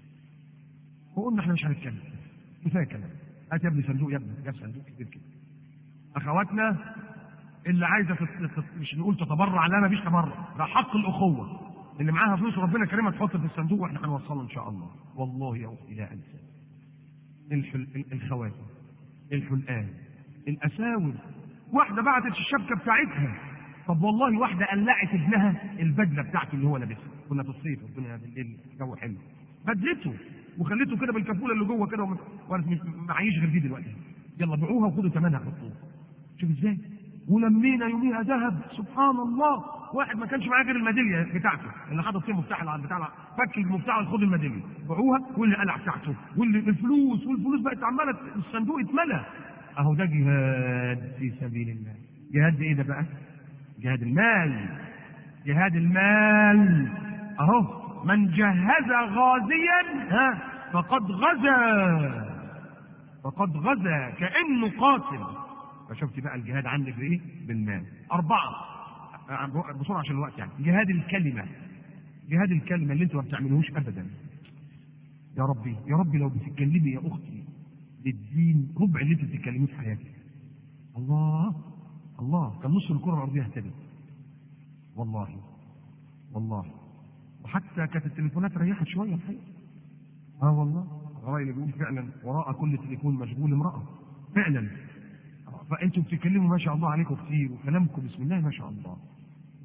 وقلنا احنا مش هنتكلم كفايه كلام هات يا ابني صندوق يا ابني جاب صندوق كبير كده اخواتنا اللي عايزه تت... مش نقول تتبرع لا مفيش تبرع ده حق الاخوه اللي معاها فلوس ربنا كريمها تحط في الصندوق واحنا هنوصله ان شاء الله والله يا اختي لا انسى الحل... الخواتم الحلقان الاساور واحده بعتت الشبكه بتاعتها طب والله واحده قلعت ابنها البدله بتاعته اللي هو لابسها كنا في الصيف الدنيا بالليل جو حلو بدلته وخليته كده بالكفوله اللي جوه كده وانا مش معيش غير دي دلوقتي يلا بيعوها وخدوا ثمنها حطوها شوف ازاي ولمينا يوميها ذهب سبحان الله واحد ما كانش معاه غير الميداليه بتاعته اللي حاطط فيه مفتاح العرض بتاع فك المفتاح خد الميداليه باعوها واللي قلع بتاعته واللي الفلوس والفلوس بقت عماله الصندوق اتملى اهو ده جهاد في سبيل الله جهاد ايه ده بقى؟ جهاد المال جهاد المال اهو من جهز غازيا ها فقد غزا فقد غزا كانه قاتل فشفت بقى الجهاد عندك بايه؟ بالمال. أربعة بسرعة عشان الوقت يعني، جهاد الكلمة. جهاد الكلمة اللي أنتوا ما بتعملوش أبدا. يا ربي يا ربي لو بتتكلمي يا أختي للدين ربع اللي أنت بتتكلميه في حياتك. الله الله كان نص الكرة الأرضية اهتدت. والله والله وحتى كانت التليفونات ريحت شوية الحقيقة. اه والله غرايب بيقول فعلا وراء كل تليفون مشغول امرأة. فعلا فانتم بتتكلموا ما شاء الله عليكم كتير وكلامكم بسم الله ما شاء الله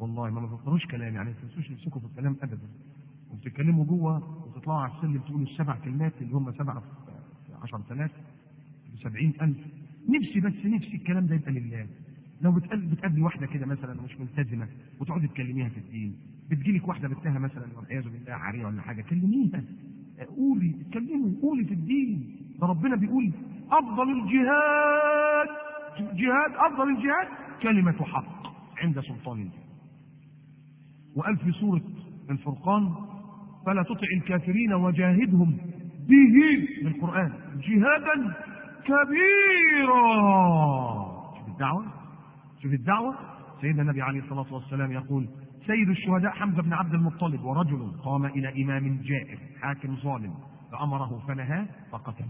والله ما تفكروش كلام يعني ما تنسوش نفسكم في الكلام ابدا وبتتكلموا جوه وتطلعوا على السلم تقولوا السبع كلمات اللي هم سبعه في 10000 ب 70000 نفسي بس نفسي الكلام ده يبقى لله لو بتقابل بتقابلي واحده كده مثلا مش ملتزمه وتقعدي تكلميها في الدين بتجيلك واحده بنتها مثلا والعياذ بالله عاريه ولا حاجه كلميها قولي اتكلمي قولي في الدين ده ربنا بيقول افضل الجهاد جهاد افضل الجهاد كلمه حق عند سلطان الله وقال في سوره الفرقان فلا تطع الكافرين وجاهدهم به بالقران جهادا كبيرا شوف الدعوه شوف الدعوه سيدنا النبي عليه الصلاه والسلام يقول سيد الشهداء حمزه بن عبد المطلب ورجل قام الى امام جائر حاكم ظالم فامره فنهاه فقتله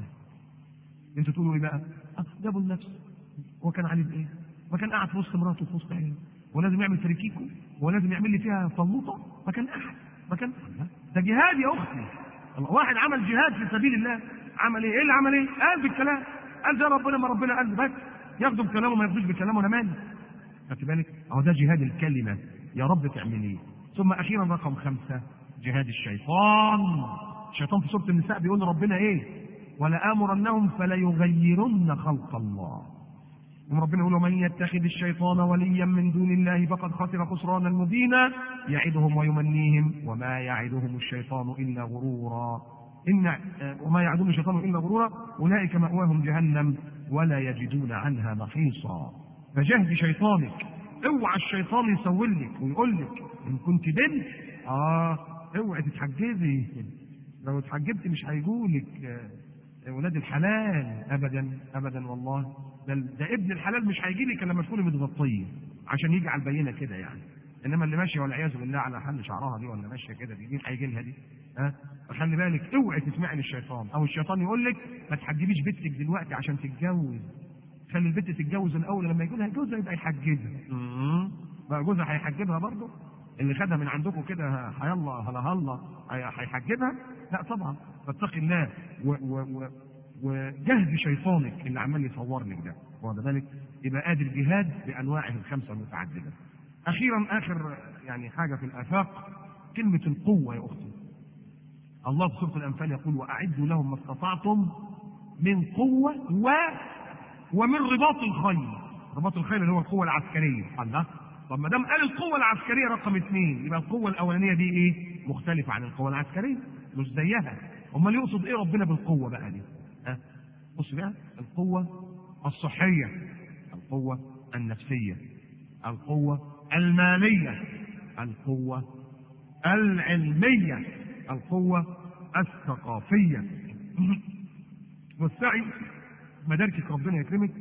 انتوا تقولوا ايه بقى؟ أه جابوا النفس هو كان عليه بايه؟ ما كان قاعد في وسط مراته في وسط عياله ولازم يعمل تركيكو ولازم يعمل لي فيها فلوطه ما كان قاعد ما كان ده جهاد يا اختي الله واحد عمل جهاد في سبيل الله عمل ايه؟ ايه اللي عمل ايه؟ قال بالكلام قال ده ربنا ما ربنا قال بس ياخدوا بكلامه ما ياخدوش بكلامه انا مالي خدت بالك؟ اهو ده جهاد الكلمه يا رب تعمليه ثم اخيرا رقم خمسه جهاد الشيطان الشيطان في سوره النساء بيقول ربنا ايه؟ ولآمرنهم فليغيرن خلق الله ربنا يقول ومن يتخذ الشيطان وليا من دون الله فقد خسر خسرانا مبينا يعدهم ويمنيهم وما يعدهم الشيطان الا غرورا ان وما يعدهم الشيطان الا غرورا اولئك ماواهم جهنم ولا يجدون عنها محيصا فجهد شيطانك اوعى الشيطان يسول لك ويقول لك ان كنت بنت اه اوعي تتحجبي لو اتحجبت مش هيجولك ولاد الحلال ابدا ابدا والله ده, ده ابن الحلال مش هيجي لك لما تكوني متغطيه عشان يجي على البينه كده يعني انما اللي ماشيه والعياذ بالله على حل شعرها دي ولا ماشيه كده دي مين هيجي لها دي؟ ها؟ فخلي بالك اوعي تسمعي للشيطان او الشيطان يقول لك ما تحجبيش بنتك دلوقتي عشان تتجوز خلي البنت تتجوز الاول لما يجي لها جوزها يبقى يحجبها بقى جوزها هيحجبها برضه اللي خدها من عندكم كده هيلا هلا هلا هيحجبها لا طبعا فاتقي الله و و و وجهد شيطانك اللي عمال يصور لك ده واخد بالك يبقى ادي الجهاد بانواعه الخمسه المتعدده اخيرا اخر يعني حاجه في الافاق كلمه القوه يا اختي الله في سوره الانفال يقول واعدوا لهم ما استطعتم من قوه و ومن رباط الخيل رباط الخيل اللي هو القوه العسكريه الله طب ما دام قال القوه العسكريه رقم اثنين يبقى القوه الاولانيه دي ايه مختلفه عن القوه العسكريه مش زيها امال يقصد ايه ربنا بالقوه بقى دي ها بص بقى القوه الصحيه القوه النفسيه القوه الماليه القوه العلميه القوه الثقافيه والسعي مداركك ربنا يكرمك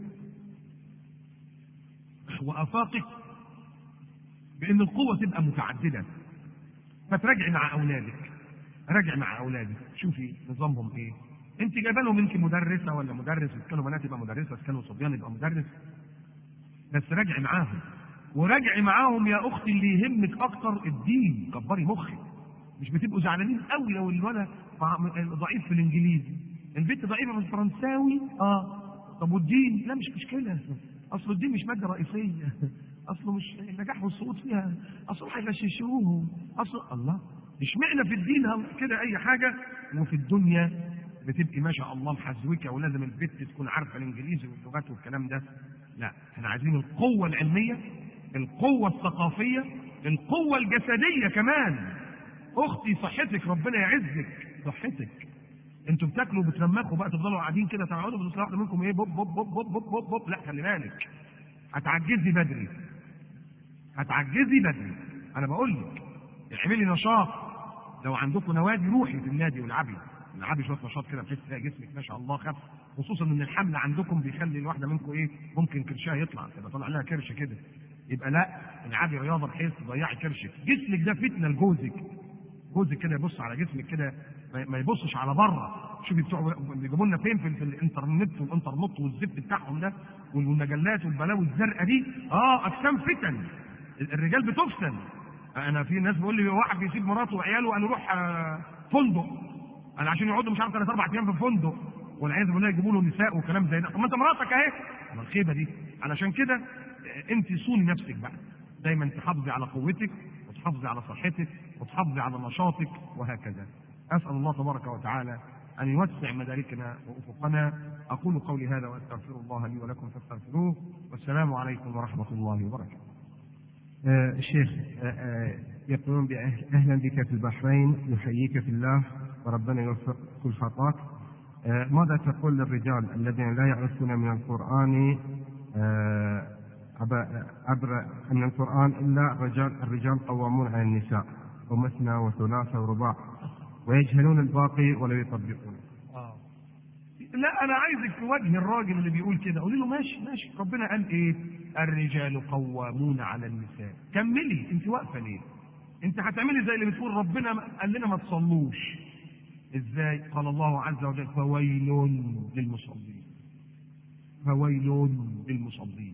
وافاقك بان القوه تبقى متعدده فتراجعي مع اولادك راجع مع اولادك شوفي نظامهم ايه انت جايبه لهم انت مدرسه ولا مدرس اذا كانوا بنات يبقى مدرسه اذا كانوا صبيان يبقى مدرس بس راجعي معاهم وراجعي معاهم يا اختي اللي يهمك اكتر الدين كبري مخك مش بتبقوا زعلانين قوي لو الولد ضعيف في الانجليزي البنت ضعيفه في الفرنساوي اه طب والدين لا مش مشكله اصل الدين مش ماده رئيسيه اصله مش النجاح والسقوط فيها اصل هيغششوهم اصل الله اشمعنى في الدين كده اي حاجه وفي الدنيا بتبقي ما شاء الله محزوكه ولازم البنت تكون عارفه الانجليزي واللغات والكلام ده لا احنا عايزين القوه العلميه القوه الثقافيه القوه الجسديه كمان اختي صحتك ربنا يعزك صحتك انتوا بتاكلوا وبترمخوا بقى تفضلوا قاعدين كده تقعدوا بس واحده منكم ايه بوب بوب بوب بوب بوب بوب, بوب. لا خلي بالك هتعجزي بدري هتعجزي بدري انا بقول لك اعملي نشاط لو عندكم نوادي روحي في النادي والعبي العبي شويه نشاط كده بحيث تلاقي جسمك ما شاء الله خف خصوصا ان الحمل عندكم بيخلي الواحده منكم ايه ممكن كرشها يطلع تبقى طالع لها كرش كده يبقى لا العبي رياضه بحيث تضيعي كرشك جسمك ده فتنه لجوزك جوزك كده يبص على جسمك كده ما يبصش على بره شوفي بتوع بيجيبوا لنا فين في, في الانترنت والانترنت والزفت بتاعهم ده والمجلات والبلاوي الزرقاء دي اه اجسام فتن الرجال بتفتن انا في ناس بيقول لي واحد بيسيب مراته وعياله وقال يروح آه فندق انا عشان يقعدوا مش عارف ثلاث اربع ايام في فندق والعياذ بالله يجيبوا له نساء وكلام زي ده طب ما انت مراتك اهي ما الخيبه دي علشان كده انت صوني نفسك بقى دايما تحافظي على قوتك وتحافظي على صحتك وتحافظي على نشاطك وهكذا اسال الله تبارك وتعالى ان يوسع مداركنا وافقنا اقول قولي هذا واستغفر الله لي ولكم فاستغفروه والسلام عليكم ورحمه الله وبركاته آه الشيخ آه آه يقولون بأهل- أهلا بك في البحرين نحييك في الله وربنا يوفق كل خطاك آه ماذا تقول للرجال الذين لا يعرفون من القرآن آه عب- عبر أن القرآن إلا الرجال الرجال قوامون على النساء ومثنى وثلاثة ورباع ويجهلون الباقي ولا يطبقونه آه. لا انا عايزك تواجه الراجل اللي بيقول كده قولي له ماشي ماشي ربنا قال ايه الرجال قوامون على النساء كملي انت واقفه ليه انت هتعملي زي اللي بتقول ربنا قال لنا ما تصلوش ازاي قال الله عز وجل فويل للمصلين فويل للمصلين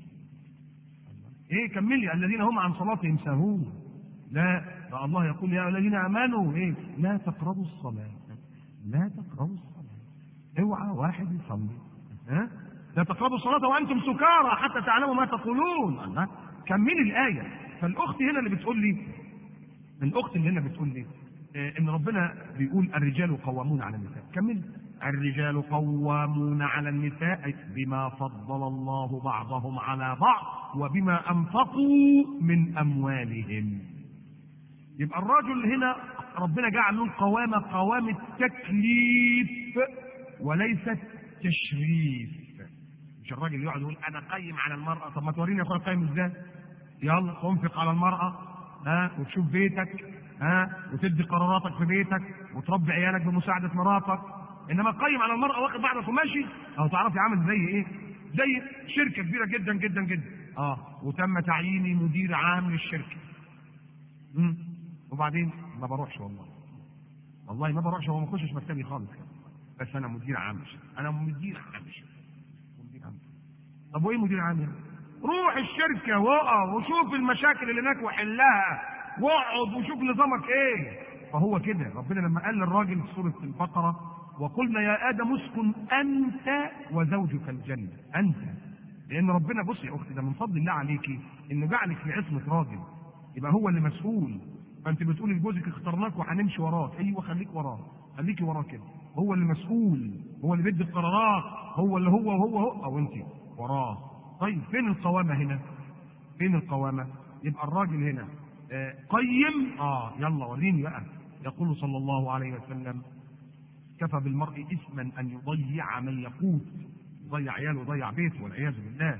ايه كملي الذين هم عن صلاتهم ساهون لا ده الله يقول يا الذين امنوا ايه لا تقربوا الصلاه لا تقربوا الصلاه اوعى واحد يصلي ها لا تقربوا الصلاه وانتم سكارى حتى تعلموا ما تقولون الله كملي الايه فالاخت هنا اللي بتقول لي الاخت اللي هنا بتقول لي آه، ان ربنا بيقول الرجال قوامون على النساء كمل الرجال قوامون على النساء أي بما فضل الله بعضهم على بعض وبما انفقوا من اموالهم يبقى الرجل هنا ربنا جعل له القوامة قوامة تكليف وليست تشريف مش الراجل يقعد يقول انا قيم على المرأة طب ما توريني يا اخويا قيم ازاي يلا تنفق على المرأة ها وتشوف بيتك ها وتدي قراراتك في بيتك وتربي عيالك بمساعدة مراتك انما قيم على المرأة واخد بعضك وماشي او تعرفي عامل زي ايه زي شركة كبيرة جدا جدا جدا اه وتم تعييني مدير عام للشركة مم. وبعدين ما بروحش والله والله ما بروحش وما بخشش مكتبي خالص بس انا مدير عام انا مدير عام مدير عام طب وايه مدير عام يعني؟ روح الشركه واقف وشوف المشاكل اللي هناك وحلها واقعد وشوف نظامك ايه فهو كده ربنا لما قال للراجل في سوره البقره وقلنا يا ادم اسكن انت وزوجك الجنه انت لان ربنا بص يا اختي ده من فضل الله عليكي انه جعلك في عصمه راجل يبقى هو اللي مسؤول فانت بتقولي لجوزك اخترناك وهنمشي وراك ايوه خليك وراه خليكي وراه كده هو اللي مسؤول هو اللي بيدي القرارات هو اللي هو هو هو او انت وراه طيب فين القوامه هنا فين القوامه يبقى الراجل هنا آه قيم اه يلا وريني بقى يقول صلى الله عليه وسلم كفى بالمرء اثما ان يضيع من يقوت يضيع عياله ويضيع بيته والعياذ بالله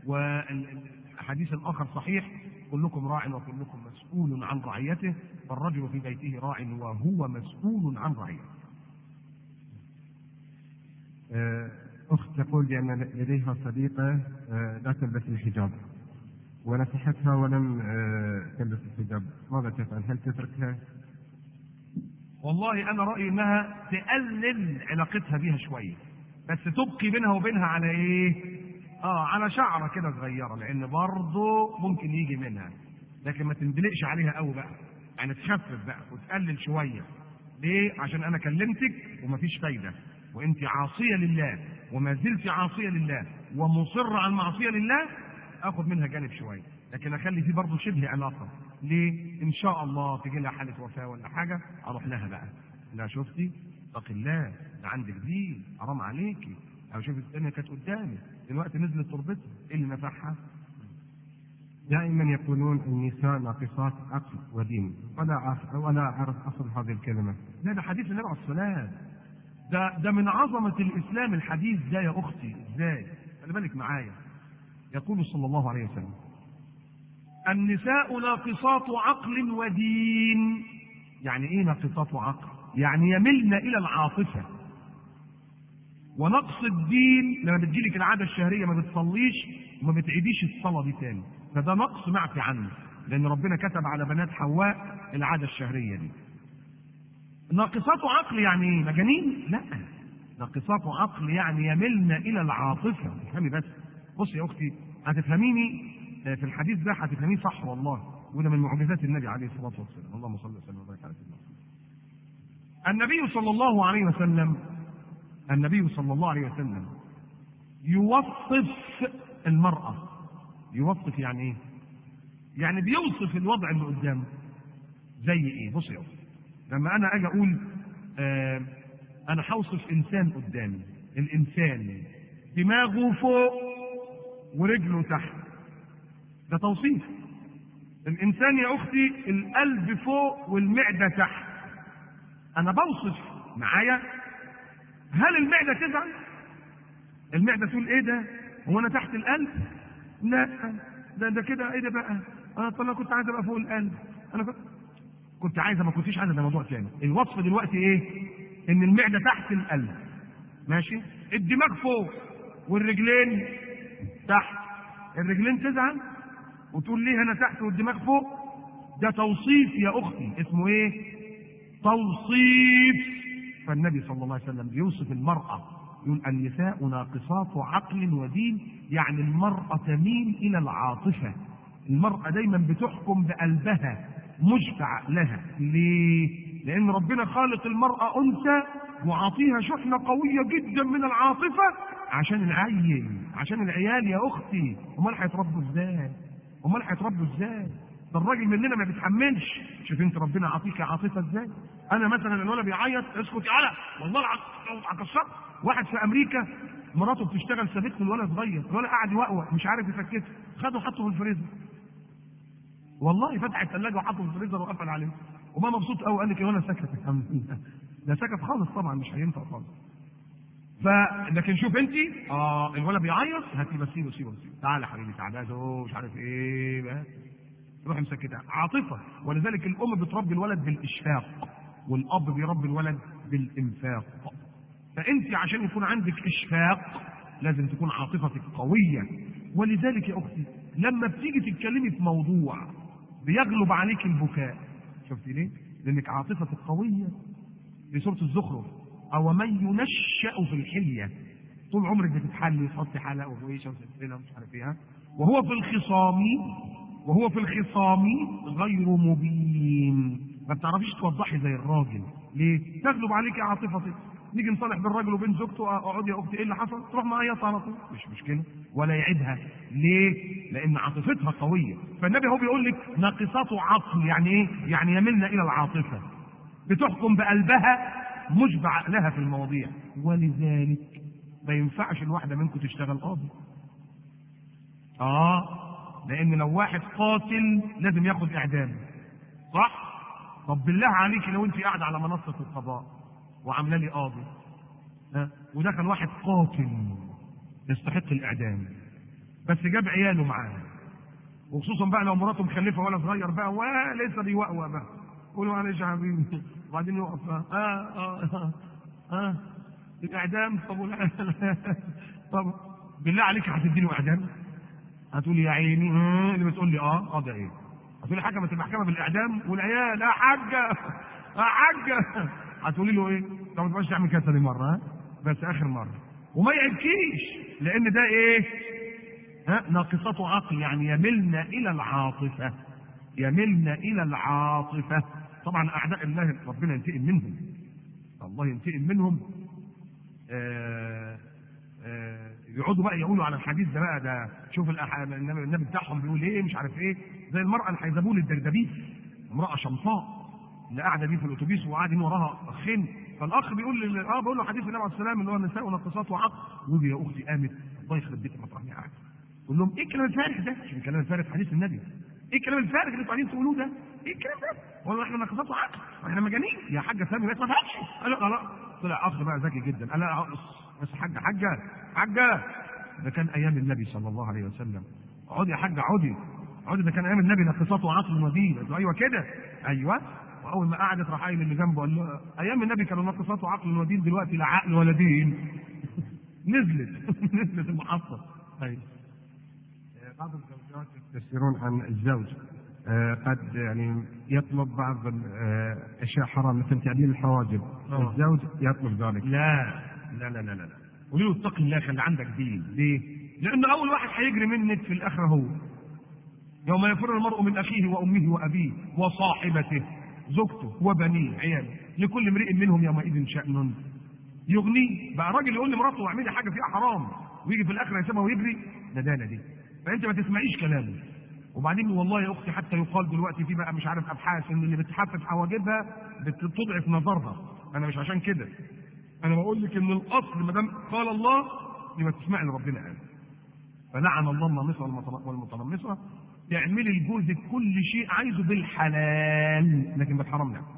والحديث الاخر صحيح كلكم راع وكلكم مسؤول عن رعيته فالرجل في بيته راع وهو مسؤول عن رعيته آه، أخت تقول بأن لديها صديقة آه، لا تلبس الحجاب ونصحتها ولم آه، تلبس الحجاب ماذا تفعل؟ هل تتركها؟ والله انا رايي انها تقلل علاقتها بيها شويه بس تبقي بينها وبينها على ايه اه على شعره كده صغيره لان برضه ممكن يجي منها لكن ما تندلقش عليها قوي بقى يعني تخفف بقى وتقلل شويه ليه عشان انا كلمتك ومفيش فايده وانت عاصيه لله وما زلت عاصيه لله ومصره على المعصيه لله اخد منها جانب شويه لكن اخلي فيه برضه شبه علاقه ليه ان شاء الله تجي لها حاله وفاه ولا حاجه اروح لها بقى لا شفتي اتق الله ده عندك دين حرام عليكي او شوف الدنيا كانت قدامي دلوقتي نزلت تربتها ايه اللي نفعها دائما يقولون النساء ناقصات عقل ودين ولا أعرف ولا أعرف أصل هذه الكلمة لا ده حديث النبي عليه الصلاه ده ده من عظمه الاسلام الحديث ده يا اختي ازاي خلي بالك معايا يقول صلى الله عليه وسلم النساء ناقصات عقل ودين يعني ايه ناقصات عقل يعني يملن الى العاطفه ونقص الدين لما بتجيلك العاده الشهريه ما بتصليش وما بتعيديش الصلاه دي تاني فده نقص معفي عنه لان ربنا كتب على بنات حواء العاده الشهريه دي ناقصات عقل يعني ايه مجانين لا ناقصات عقل يعني يملن الى العاطفه افهمي بس بصي يا اختي هتفهميني في الحديث ده هتفهميه صح والله وده من معجزات النبي عليه الصلاه والسلام اللهم صل وسلم وبارك على سيدنا النبي صلى الله عليه وسلم النبي صلى الله عليه وسلم يوصف المرأة يوصف يعني ايه؟ يعني بيوصف الوضع اللي قدامه زي ايه بص يا أخي. لما انا اجي اقول آه انا هوصف انسان قدامي الانسان دماغه فوق ورجله تحت ده توصيف الانسان يا اختي القلب فوق والمعده تحت انا بوصف معايا هل المعده تزعل المعده تقول ايه ده هو انا تحت القلب لا ده ده كده ايه ده بقى انا طب انا كنت عايز ابقى فوق القلب انا كنت كنت عايزه ما كنتيش عايزه ده موضوع تاني الوصف دلوقتي ايه ان المعده تحت القلب ماشي الدماغ فوق والرجلين تحت الرجلين تزعل وتقول ليه انا تحت والدماغ فوق ده توصيف يا اختي اسمه ايه توصيف فالنبي صلى الله عليه وسلم بيوصف المرأة يقول النساء ناقصات عقل ودين يعني المرأة تميل إلى العاطفة المرأة دايما بتحكم بقلبها مشفع لها ليه؟ لأن ربنا خالق المرأة أنثى وعاطيها شحنة قوية جدا من العاطفة عشان العيل عشان العيال يا أختي أمال هيتربوا إزاي؟ أمال هيتربوا إزاي؟ ده الراجل مننا ما بيتحملش شوف انت ربنا عاطيك عاطفه ازاي انا مثلا الولد بيعيط اسكت يالا والله هكسرك واحد في امريكا مراته بتشتغل سابت الولد صغير الولد قاعد يوقوق مش عارف يفككه خده حطه في الفريزر والله فتح الثلاجه وحطه في الفريزر وقفل عليه وما مبسوط قوي قال لك يا ولد سكت الحمد لله ده سكت خالص طبعا مش هينفع خالص ف لكن شوف انت اه الولد بيعيط هاتي بس سيبه سيبه سيبه تعالى يا حبيبي تعالى ده مش عارف ايه بقى روح مسكتها عاطفة ولذلك الأم بتربي الولد بالإشفاق والأب بيربي الولد بالإنفاق فأنت عشان يكون عندك إشفاق لازم تكون عاطفتك قوية ولذلك يا أختي لما بتيجي تتكلمي في موضوع بيغلب عليك البكاء شفتي ليه؟ لأنك عاطفتك قوية في سورة الزخرف أو من ينشأ في الحلية طول عمرك بتتحلي تحطي حلقة وغويشة وسلسلة ومش عارف ايه وهو في الخصام وهو في الخصام غير مبين ما بتعرفيش توضحي زي الراجل ليه؟ تغلب عليك عاطفتك نيجي نصالح بين الراجل وبين زوجته اقعد يا اختي ايه اللي حصل؟ تروح معيط على طول مش مشكله ولا يعيدها ليه؟ لان عاطفتها قويه فالنبي هو بيقول لك ناقصات عقل يعني ايه؟ يعني يملنا الى العاطفه بتحكم بقلبها مشبع لها في المواضيع ولذلك ما ينفعش الواحده منكم تشتغل قاضي اه لان لو واحد قاتل لازم ياخد اعدام صح طب بالله عليك لو انت قاعده على منصه القضاء وعامله لي قاضي ها ودخل واحد قاتل يستحق الاعدام بس جاب عياله معاه وخصوصا بقى لو مراته مخلفه ولا صغير بقى ولسه بيوقوى بقى قولوا معلش يا حبيبي وبعدين يقف اه اه اه, آه. الاعدام طب طب بالله عليك هتديني اعدام هتقول لي يا عيني اللي بتقول لي اه اه ده ايه هتقول لي حكمت المحكمه بالاعدام والعيال يا حاجه يا حاجه هتقولي له ايه طب ما تبقاش تعمل كده تاني مره ها بس اخر مره وما يعبكيش لان ده ايه ها ناقصات عقل يعني يملنا الى العاطفه يملنا الى العاطفه طبعا اعداء الله ربنا ينتقم منهم الله ينتقم منهم آه آه يقعدوا بقى يقولوا على الحديث ده بقى ده شوف الأح... النبي, النبي بتاعهم بيقول ايه مش عارف ايه زي المراه الحيزبول الدردبيس امراه شمطاء اللي قاعده دي في الاتوبيس وقاعدين وراها اخين فالاخ بيقول لي اه بقول له حديث النبي عليه السلام اللي هو النساء ناقصات وعقل يقول لي يا اختي قامت الله يخرب بيتك مطرحني قاعد قول لهم ايه الكلام الفارغ ده؟ شوف الكلام الفارغ في حديث النبي ايه الكلام الفارغ اللي انتوا قاعدين تقولوه ده؟ ايه الكلام ده؟ والله احنا ناقصات وعقل احنا مجانين يا حاجه سامي بس ما تفهمش قال لا لا طلع اخ بقى ذكي جدا قال لا بس حاجه حاجه حاجه ده كان ايام النبي صلى الله عليه وسلم اقعدي يا حاجه اقعدي اقعدي ده كان ايام النبي نقصات وعقل ودين قلت له ايوه كده ايوه واول ما قعدت راح قايل اللي جنبه قال له ايام النبي كانوا نقصات وعقل ودين دلوقتي لا عقل ولا دين نزلت نزلت المحطه ايوه بعض الزوجات يستفسرون عن الزوج آه قد يعني يطلب بعض الاشياء حرام مثل تعديل الحواجب آه. الزوج يطلب ذلك لا لا لا لا لا لا قولي له اتق الله خلي عندك دين ليه؟ لأن أول واحد هيجري منك في الآخرة هو يوم يفر المرء من أخيه وأمه وأبيه وصاحبته زوجته وبنيه عياله لكل امرئ منهم يومئذ شأن يغنيه بقى راجل يقول لمراته اعملي حاجة فيها حرام ويجي في الآخرة يسيبها ويجري ندانة دي فأنت ما تسمعيش كلامه وبعدين والله يا اختي حتى يقال دلوقتي في بقى مش عارف ابحاث ان اللي بتحفز حواجبها بتضعف نظرها انا مش عشان كده انا بقول لك ان الاصل ما دام قال الله يبقى تسمعي اللي ربنا قال فلعن الله النامصه والمتنمصه تعملي لجوزك كل شيء عايزه بالحلال لكن بالحرام لا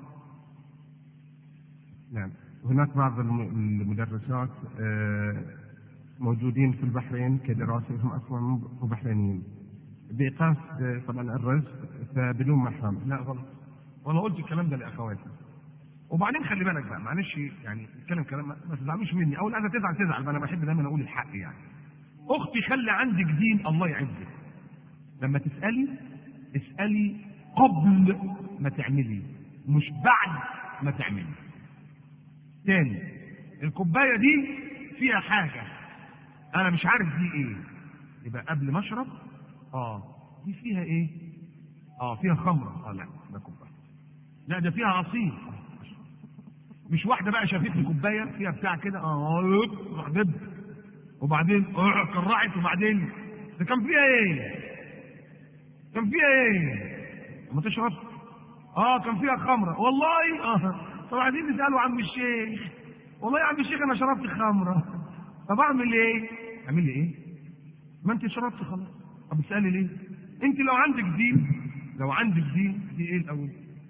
نعم هناك بعض الم- المدرسات آه، موجودين في البحرين كدراسة هم أصلا مو بحرينيين بإيقاف آه، طبعا الرزق فبدون محرم لا غلط وانا قلت الكلام ده لاخواتي وبعدين خلي بالك بقى معلش يعني اتكلم كلام ما ما تزعلوش مني اول انا تزعل تزعل انا بحب دايما اقول الحق يعني اختي خلي عندك دين الله يعزك لما تسالي اسالي قبل ما تعملي مش بعد ما تعملي تاني الكوبايه دي فيها حاجه انا مش عارف دي ايه يبقى قبل ما اشرب اه دي فيها ايه اه فيها خمره اه لا ده كوبايه لا ده فيها عصير مش واحده بقى شافت لي كوبايه فيها بتاع كده اه راح دب وبعدين آه، كرعت وبعدين ده كان فيها ايه؟ كان فيها ايه؟ ما تشرب اه كان فيها خمره والله اه طب عايزين نساله عم الشيخ والله يا عم الشيخ انا شربت خمره طب اعمل ايه؟ اعمل لي ايه؟ ما انت شربت خلاص طب بتسالي ليه؟ انت لو عندك دين لو عندك دين دي ايه الاول؟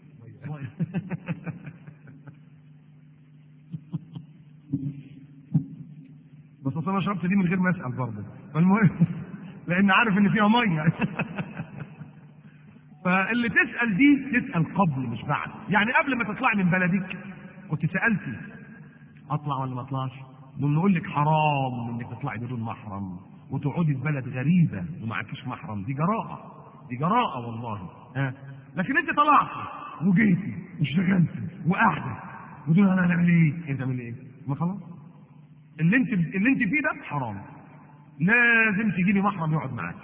بس اصل انا شربت دي من غير ما اسال برضه فالمهم لان عارف ان فيها ميه فاللي تسال دي تسال قبل مش بعد يعني قبل ما تطلعي من بلدك كنت سالتي اطلع ولا ما اطلعش دول نقول لك حرام انك تطلعي بدون محرم وتقعدي في بلد غريبه ومعكيش محرم دي جراءه دي جراءه والله ها لكن انت طلعتي وجيتي واشتغلتي وقاعده ودول انا هنعمل ايه؟ انت تعمل ايه؟ ما خلاص اللي انت اللي انت فيه ده حرام لازم تجيبي محرم يقعد معاك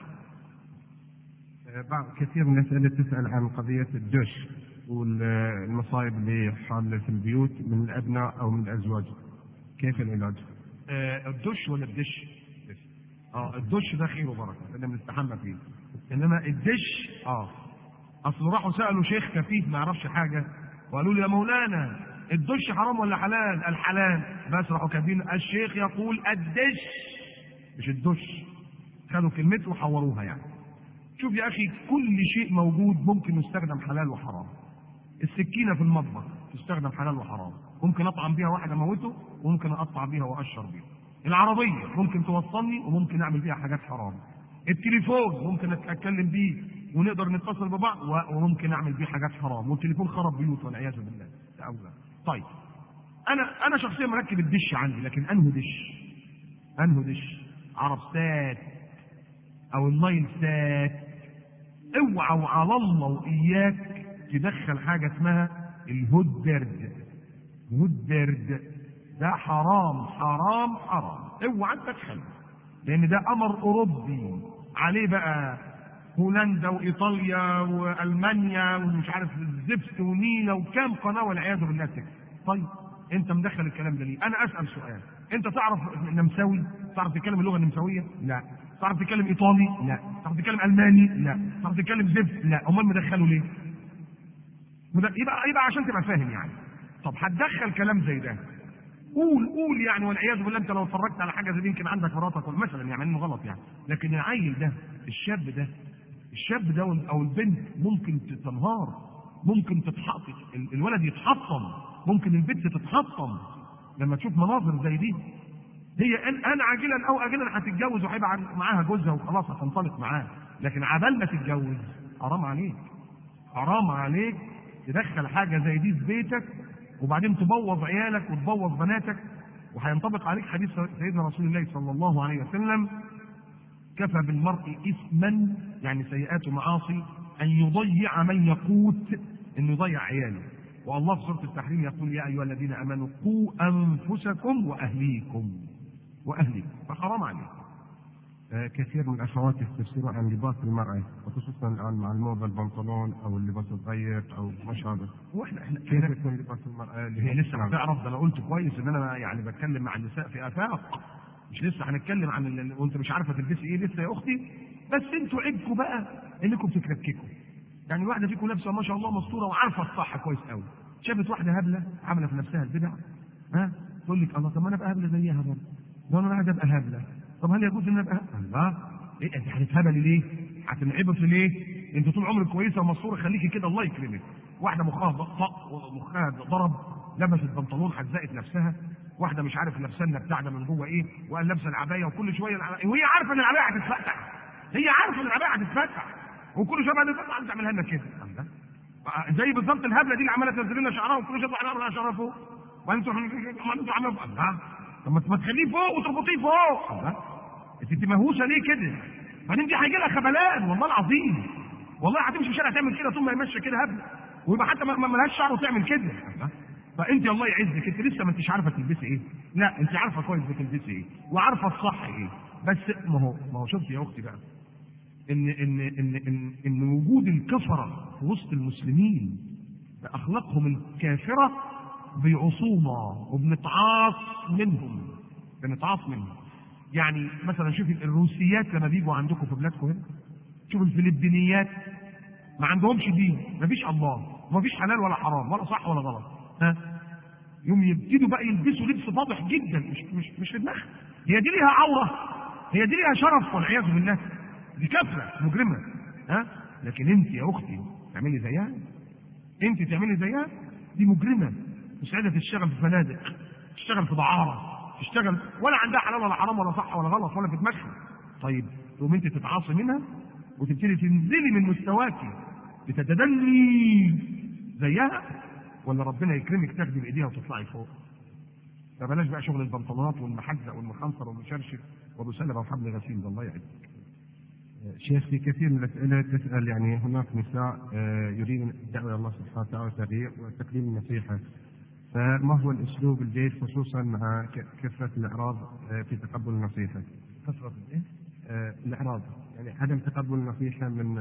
آه، بعض كثير من الأسئلة تسأل عن قضية الدش والمصايب اللي حالة في البيوت من الأبناء أو من الأزواج كيف العلاج؟ آه الدش ولا الدش؟ اه الدش ده خير وبركه اللي بنستحمى فيه انما الدش اه اصل راحوا سالوا شيخ كفيف ما يعرفش حاجه وقالوا له يا مولانا الدش حرام ولا حلال؟ الحلال بس راحوا كاتبين الشيخ يقول الدش مش الدش خدوا كلمته وحوروها يعني شوف يا اخي كل شيء موجود ممكن يستخدم حلال وحرام السكينه في المطبخ تستخدم حلال وحرام ممكن اطعم بيها واحد اموته وممكن اقطع بيها واقشر بيها العربيه ممكن توصلني وممكن اعمل بيها حاجات حرام التليفون ممكن اتكلم بيه ونقدر نتصل ببعض و- وممكن اعمل بيه حاجات حرام والتليفون خرب بيوت والعياذ بالله تعالى طيب انا انا شخصيا مركب الدش عندي لكن انه دش انه دش عرب سات او النايل سات اوعى وعلى الله واياك تدخل حاجه اسمها الهودرد هودرد ده حرام حرام حرام اوعى تدخل لان ده امر اوروبي عليه بقى هولندا وايطاليا والمانيا ومش عارف الزفت ونينا وكام قناه والعياذ بالله تكفي طيب انت مدخل الكلام ده ليه؟ انا اسال سؤال انت تعرف نمساوي؟ تعرف تتكلم اللغه النمساويه؟ لا تعرف تتكلم ايطالي؟ لا تعرف تتكلم الماني؟ لا تعرف تتكلم زفت؟ لا امال مدخله ليه؟ مد- يبقى يبقى عشان تبقى فاهم يعني طب هتدخل كلام زي ده قول قول يعني والعياذ بالله انت لو اتفرجت على حاجه زي دي يمكن عندك مراتك ولا مثلا يعني انه غلط يعني لكن العيل ده الشاب ده الشاب ده وال- او البنت ممكن تنهار ممكن تتحط ال- الولد يتحطم ممكن البنت تتحطم لما تشوف مناظر زي دي هي ان ان عاجلا او اجلا هتتجوز وهيبقى عن- معاها جوزها وخلاص هتنطلق معاه لكن عبال ما تتجوز حرام عليك حرام عليك تدخل حاجه زي دي في بيتك وبعدين تبوظ عيالك وتبوظ بناتك وهينطبق عليك حديث سيدنا رسول الله صلى الله عليه وسلم كفى بالمرء اثما يعني سيئات ومعاصي ان يضيع من يقوت انه يضيع عياله والله في سوره التحريم يقول يا ايها الذين امنوا قوا انفسكم واهليكم واهليكم فحرام عليك آه، كثير من الأخوات يستفسرون عن لباس المرأة وخصوصا الآن مع الموضة البنطلون أو اللباس الضيق أو ما شابه واحنا احنا كيف يكون لباس المرأة اللي هي لسه نعم. هتعرف ده انا قلت كويس ان انا يعني بتكلم مع النساء في افاق مش لسه هنتكلم عن ال... وانت مش عارفه تلبسي ايه لسه يا اختي بس انتوا عيبكم بقى انكم بتتلككوا يعني واحده فيكم لابسه ما شاء الله مستوره وعارفه الصح كويس قوي شافت واحده هبله عامله في نفسها البدع ها تقول لك الله طب ما انا ابقى هبله زيها برضه لو انا عايز ابقى هبله طب هل يجوز ان ابقى الله ايه انت هتتهبلي ليه؟ هتنعبطي ليه؟ انت طول عمرك كويسه ومستوره خليكي كده الله يكرمك واحده مخها طق ومخها ضرب لبست بنطلون حزقت نفسها واحده مش عارف لابسه بتاع ده من جوه ايه وقال لابسه العبايه وكل شويه العباية وهي عارفه ان العبايه هتتفتح هي عارفه ان العبايه هتتفتح وكل شويه بعد تفتح تعملها لنا كده الله. زي بالظبط الهبله دي اللي عماله تنزل لنا شعرها وكل شويه تطلع لنا شعرها فوق وانتوا انتوا عاملين الله طب ما تخليه فوق وتربطيه فوق الله انت مهووسه ليه كده؟ بعدين دي هيجي لها خبلان والله العظيم والله هتمشي في الشارع تعمل كده طول ما هي ماشيه كده هبله ويبقى حتى ما لهاش شعر وتعمل كده الله. فانت الله يعزك انت لسه ما انتش عارفه تلبسي ايه لا انت عارفه كويس بتلبسي ايه وعارفه الصح ايه بس ما هو ما هو شفتي يا اختي بقى ان ان ان ان, إن وجود الكفره في وسط المسلمين باخلاقهم الكافره بيعصونا وبنتعاص منهم بنتعاص منهم يعني مثلا شوفي الروسيات لما بيجوا عندكم في بلادكم هنا شوف الفلبينيات ما عندهمش دين ما فيش الله ما فيش حلال ولا حرام ولا صح ولا غلط ها يوم يبتدوا بقى يلبسوا لبس فاضح جدا مش مش مش في دماغها هي دي ليها عوره هي دي ليها شرف والعياذ بالله دي كافره مجرمه ها لكن انت يا اختي تعملي زيها انت تعملي زيها دي مجرمه مش عايزه تشتغل في فنادق تشتغل في دعاره تشتغل ولا عندها حلال ولا حرام ولا صح ولا غلط ولا في دماغها طيب تقوم انت تتعاصي منها وتبتدي تنزلي من مستواكي لتتدني زيها ولا ربنا يكرمك تاخدي بايديها وتطلعي فوق فبلاش بقى شغل البنطلونات والمحزق والمخنصر والمشرشر وابو سلبه وحبل غسيل ده الله يعزك شيخ في كثير من الأسئلة تسأل يعني هناك نساء يريدن الدعوة إلى الله سبحانه وتعالى والتغيير وتقديم النصيحة فما هو الأسلوب الجيد خصوصا مع كثرة الإعراض في تقبل النصيحة؟ كثرة الايه؟ الإعراض يعني عدم تقبل النصيحة من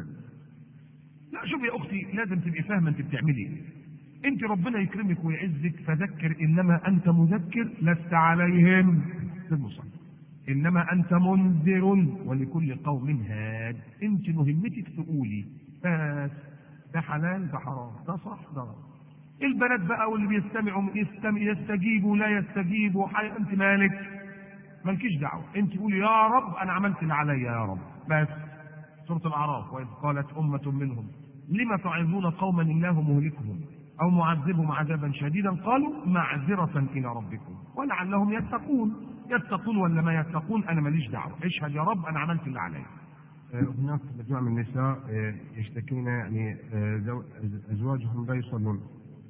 لا شوف يا اختي لازم تبقي فاهمه انت بتعملي ايه انت ربنا يكرمك ويعزك فذكر انما انت مذكر لست عليهم بالمصلي انما انت منذر ولكل قوم هاد انت مهمتك تقولي بس ده حلال ده حرام ده صح ده غلط البنات بقى واللي بيستمعوا يستمع يستجيبوا لا يستجيبوا حي انت مالك مالكيش دعوه انت قولي يا رب انا عملت اللي عليا يا رب بس سوره الاعراف واذ قالت امه منهم لم تعظون قوما الله مهلكهم او معذبهم عذابا شديدا قالوا معذره الى ربكم ولعلهم يتقون يتقون ولا ما يتقون انا ماليش دعوه اشهد يا رب انا عملت اللي عليا هناك مجموعة من النساء يشتكين يعني أزواجهم لا يصلون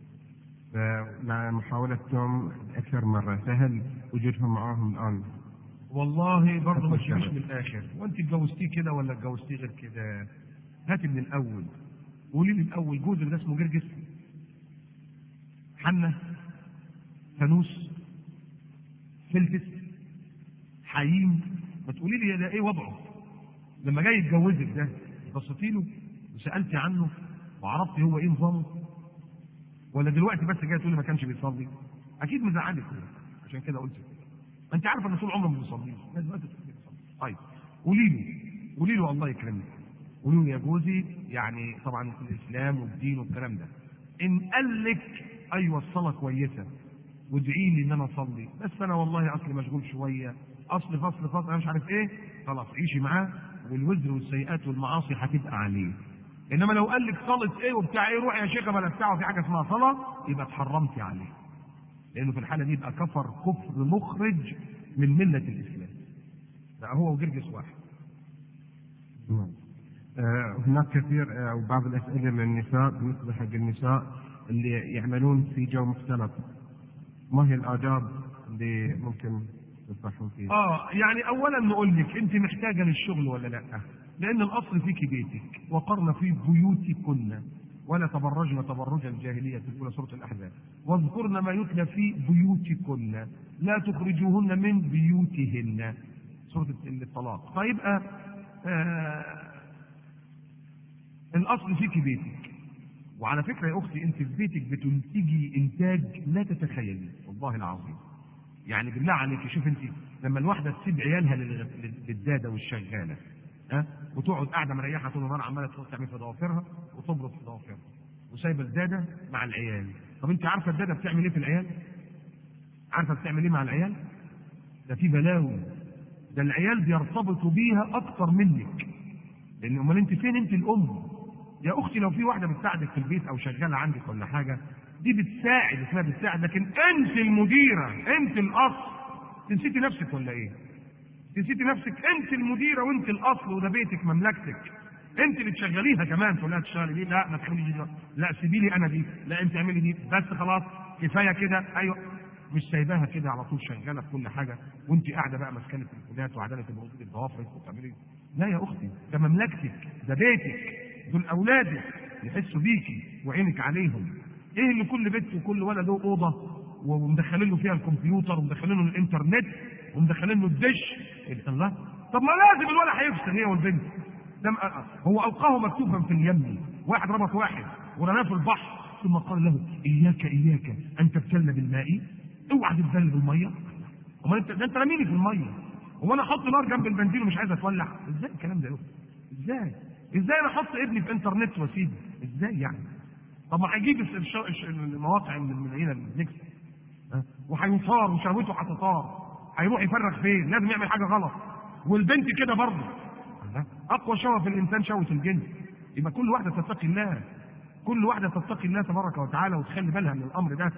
مع محاولتهم أكثر مرة فهل وجودهم معاهم الآن والله برضه ما تجيبش من الاخر وانت اتجوزتيه كده ولا اتجوزتيه غير كده هاتي من الاول قولي لي الاول جوزك ده اسمه جرجس حنة فانوس فلتس حيين ما تقولي لي ده ايه وضعه لما جاي يتجوزك ده بصيتي له وسالتي عنه وعرفتي هو ايه نظامه ولا دلوقتي بس جاي تقولي ما كانش بيصلي اكيد مزعلك عشان كده قلت كده ما انت عارفه ان طول عمره ما بيصليش لا دلوقتي بيصلي طيب قولي له قولي له الله يكرمك قولي له يا جوزي يعني طبعا الاسلام والدين والكلام ده ان قال لك ايوه الصلاه كويسه وادعي لي ان انا اصلي بس انا والله اصلي مشغول شويه اصل فصل فصل انا مش عارف ايه خلاص عيشي معاه والوزر والسيئات والمعاصي هتبقى عليه انما لو قال لك صلاه ايه وبتاع ايه روح يا شيخه بلا بتاع في حاجه اسمها صلاه يبقى اتحرمتي عليه لانه في الحاله دي يبقى كفر كفر مخرج من مله الاسلام لا هو وجرجس واحد نعم. هناك كثير او بعض الاسئله من النساء بالنسبه حق النساء اللي يعملون في جو مختلط ما هي الاداب اللي ممكن تنصحهم فيها؟ اه يعني اولا نقول لك انت محتاجه للشغل ولا لا لان الاصل فيك بيتك وقرن في بيوتكن ولا تبرجن تبرج الجاهلية الأولى سورة الأحزاب واذكرن ما يتلى في بيوتكن لا تخرجوهن من بيوتهن سورة الطلاق فيبقى آه الأصل فيك بيتك وعلى فكرة يا أختي أنت في بيتك بتنتجي إنتاج لا تتخيلي والله العظيم يعني بالله عليك شوف انت لما الواحده تسيب عيالها لل- لل- للداده والشغاله ها وتقعد قاعده مريحه طول النهار عماله تروح تعمل في ضوافرها وتبرد في ضوافرها وسايبه الداده مع العيال طب انت عارفه الداده بتعمل ايه في العيال؟ عارفه بتعمل ايه مع العيال؟ ده في بلاوي ده العيال بيرتبطوا بيها اكتر منك لان امال انت فين انت الام يا اختي لو في واحده بتساعدك في البيت او شغاله عندك ولا حاجه دي بتساعد اسمها بتساعد لكن انت المديره انت الاصل نسيتي نفسك ولا ايه نسيتي نفسك انت المديره وانت الاصل وده بيتك مملكتك انت اللي تشغليها كمان تقول لها تشتغلي دي لا ما تعملي دي لا سيبي لي انا دي لا انت اعملي دي بس خلاص كفايه كده ايوه مش سايباها كده على طول شغاله في كل حاجه وانت قاعده بقى ماسكه التليفونات وعداله البرود الضوافر وبتعملي لا يا اختي ده مملكتك ده بيتك دول اولادك يحسوا بيكي وعينك عليهم ايه اللي كل بيت وكل ولد له اوضه ومدخلين له فيها الكمبيوتر ومدخلين له الانترنت ومدخلين له الدش الله طب ما لازم الولد هيفصل هي والبنت ده م- هو القاه مكتوبا في اليم واحد ربط واحد ورماه في البحر ثم قال له اياك اياك ان تبتل بالماء اوعى تبتل بالميه امال انت ده انت رميني في الميه هو انا احط نار جنب البنزين ومش عايز اتولع ازاي الكلام ده يا أخي؟ ازاي ازاي انا احط ابني في انترنت واسيبه ازاي يعني طب ما هيجيب الش- الش- الش- المواقع من من هنا النكس ها؟ وهيثار وشهوته هتطار هيروح يفرغ فين لازم يعمل حاجه غلط والبنت كده برضه الله. اقوى شهوه في الانسان شهوه الجنس يبقى كل واحده تتقي الله كل واحده تتقي الله تبارك وتعالى وتخلي بالها من الامر ده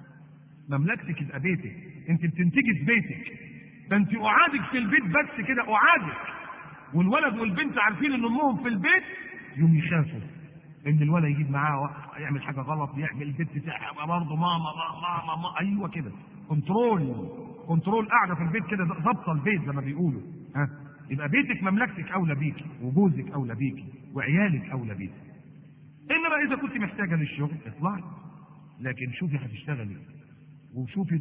مملكتك يبقى بيتك انت بتنتجي في بيتك ده انت اعادك في البيت بس كده اعادك والولد والبنت عارفين ان امهم في البيت يوم يخافوا ان الولد يجيب معاه وا- يعمل حاجه غلط يعمل البنت تبقى برضه ماما ماما ماما ماما ايوه كده كنترول كنترول قاعده في البيت كده ظابطه البيت زي ما بيقولوا ها يبقى بيتك مملكتك اولى بيكي وجوزك اولى بيكي وعيالك اولى بيكي انما اذا كنت محتاجه للشغل اطلعي لكن شوفي هتشتغلي وشوفي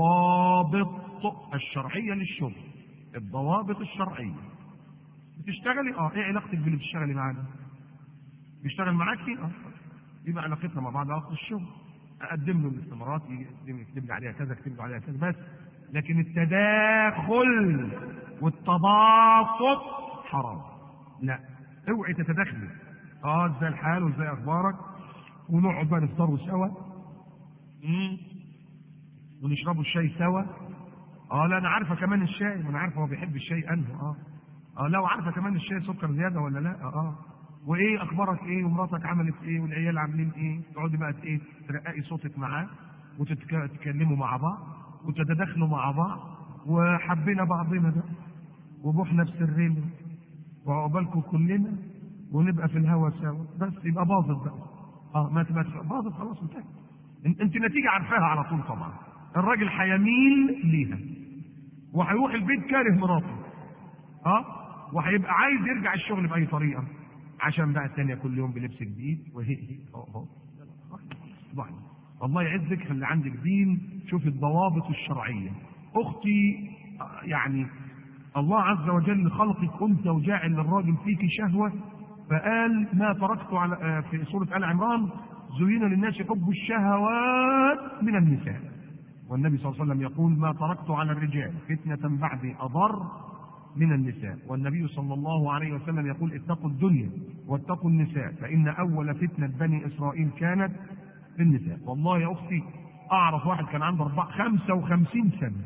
الضوابط الشرعيه للشغل الضوابط الشرعيه بتشتغلي اه ايه علاقتك باللي بتشتغلي معانا بيشتغل معاكي اه يبقى علاقتنا مع بعض علاقه الشغل اقدم له الاستمارات يكتب يكتب لي عليها كذا يكتب لي عليها كذا بس لكن التداخل والتباسط حرام لا اوعي تتدخلي اه ازاي الحال وازاي اخبارك ونقعد بقى نفطروا سوا مم. ونشربوا الشاي سوا اه لا انا عارفه كمان الشاي ما انا عارفه هو بيحب الشاي انه اه اه لا وعارفه كمان الشاي سكر زياده ولا لا اه, آه. وايه اخبارك ايه ومراتك عملت ايه والعيال عاملين ايه تقعدي بقى ايه ترققي صوتك معاه وتتكلموا مع بعض وتتداخلوا مع بعض وحبينا بعضنا ده وبحنا بسرنا وعقبالكم كلنا ونبقى في الهوا سوا بس يبقى باظت بقى اه ما تبقى باظت خلاص انتهت ان- انت نتيجه عارفاها على طول طبعا الراجل هيميل ليها وهيروح البيت كاره مراته اه وهيبقى عايز يرجع الشغل باي طريقه عشان بقى الثانيه كل يوم بلبس جديد وهي هي اهو اهو طبعا الله يعزك خلي عندك دين شوفي الضوابط الشرعيه اختي آه، يعني الله عز وجل خلقك انثى وجاعل للراجل فيك شهوه فقال ما تركت على آه، في سوره ال عمران زين للناس حب الشهوات من النساء والنبي صلى الله عليه وسلم يقول ما تركت على الرجال فتنة بعدي أضر من النساء والنبي صلى الله عليه وسلم يقول اتقوا الدنيا واتقوا النساء فإن أول فتنة بني إسرائيل كانت في النساء والله يا أختي أعرف واحد كان عنده أربعة خمسة وخمسين سنة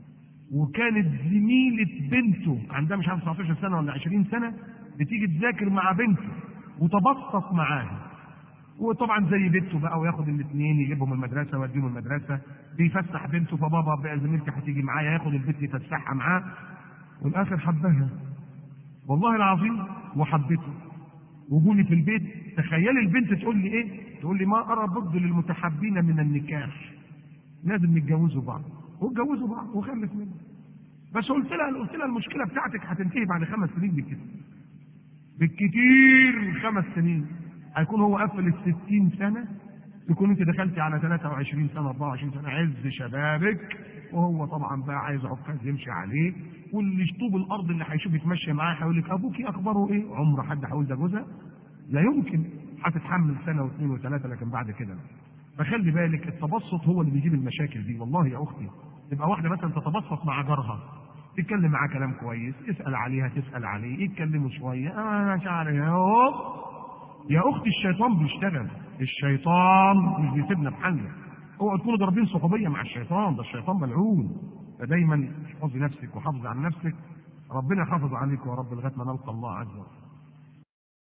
وكانت زميلة بنته عندها مش عارف 19 سنة ولا 20 سنة بتيجي تذاكر مع بنته وتبسط معاها وطبعا زي بنته بقى وياخد الاثنين يجيبهم المدرسه ويوديهم المدرسه بيفسح بنته فبابا بقى زميلتي هتيجي معايا ياخد البنت يفسحها معاه والاخر حبها والله العظيم وحبته وجولي في البيت تخيلي البنت تقول لي ايه؟ تقول لي ما ارى بد للمتحابين من النكاح لازم يتجوزوا بعض واتجوزوا بعض وخلف منه بس قلت لها قلت لها المشكله بتاعتك هتنتهي بعد خمس سنين بالكتير بالكتير خمس سنين هيكون هو قفل الستين سنة تكون انت دخلتي على 23 سنة 24 سنة عز شبابك وهو طبعا بقى عايز عكاز يمشي عليه واللي طوب الارض اللي هيشوف يتمشى معاه هيقول لك ابوكي اخباره ايه؟ عمر حد هيقول ده جوزها؟ لا يمكن هتتحمل سنة واثنين وثلاثة لكن بعد كده لا. فخلي بالك التبسط هو اللي بيجيب المشاكل دي والله يا اختي تبقى واحده مثلا تتبسط مع جارها تتكلم معاه كلام كويس اسال عليها تسال عليه يتكلموا شويه اه مش عارف اهو يا اختي الشيطان بيشتغل الشيطان مش بيسيبنا بحالنا اوعوا تكونوا ضاربين صحوبيه مع الشيطان ده الشيطان ملعون فدايما احفظي نفسك وحافظي على نفسك ربنا يحافظ عليك يا رب لغايه ما نلقى الله عز وجل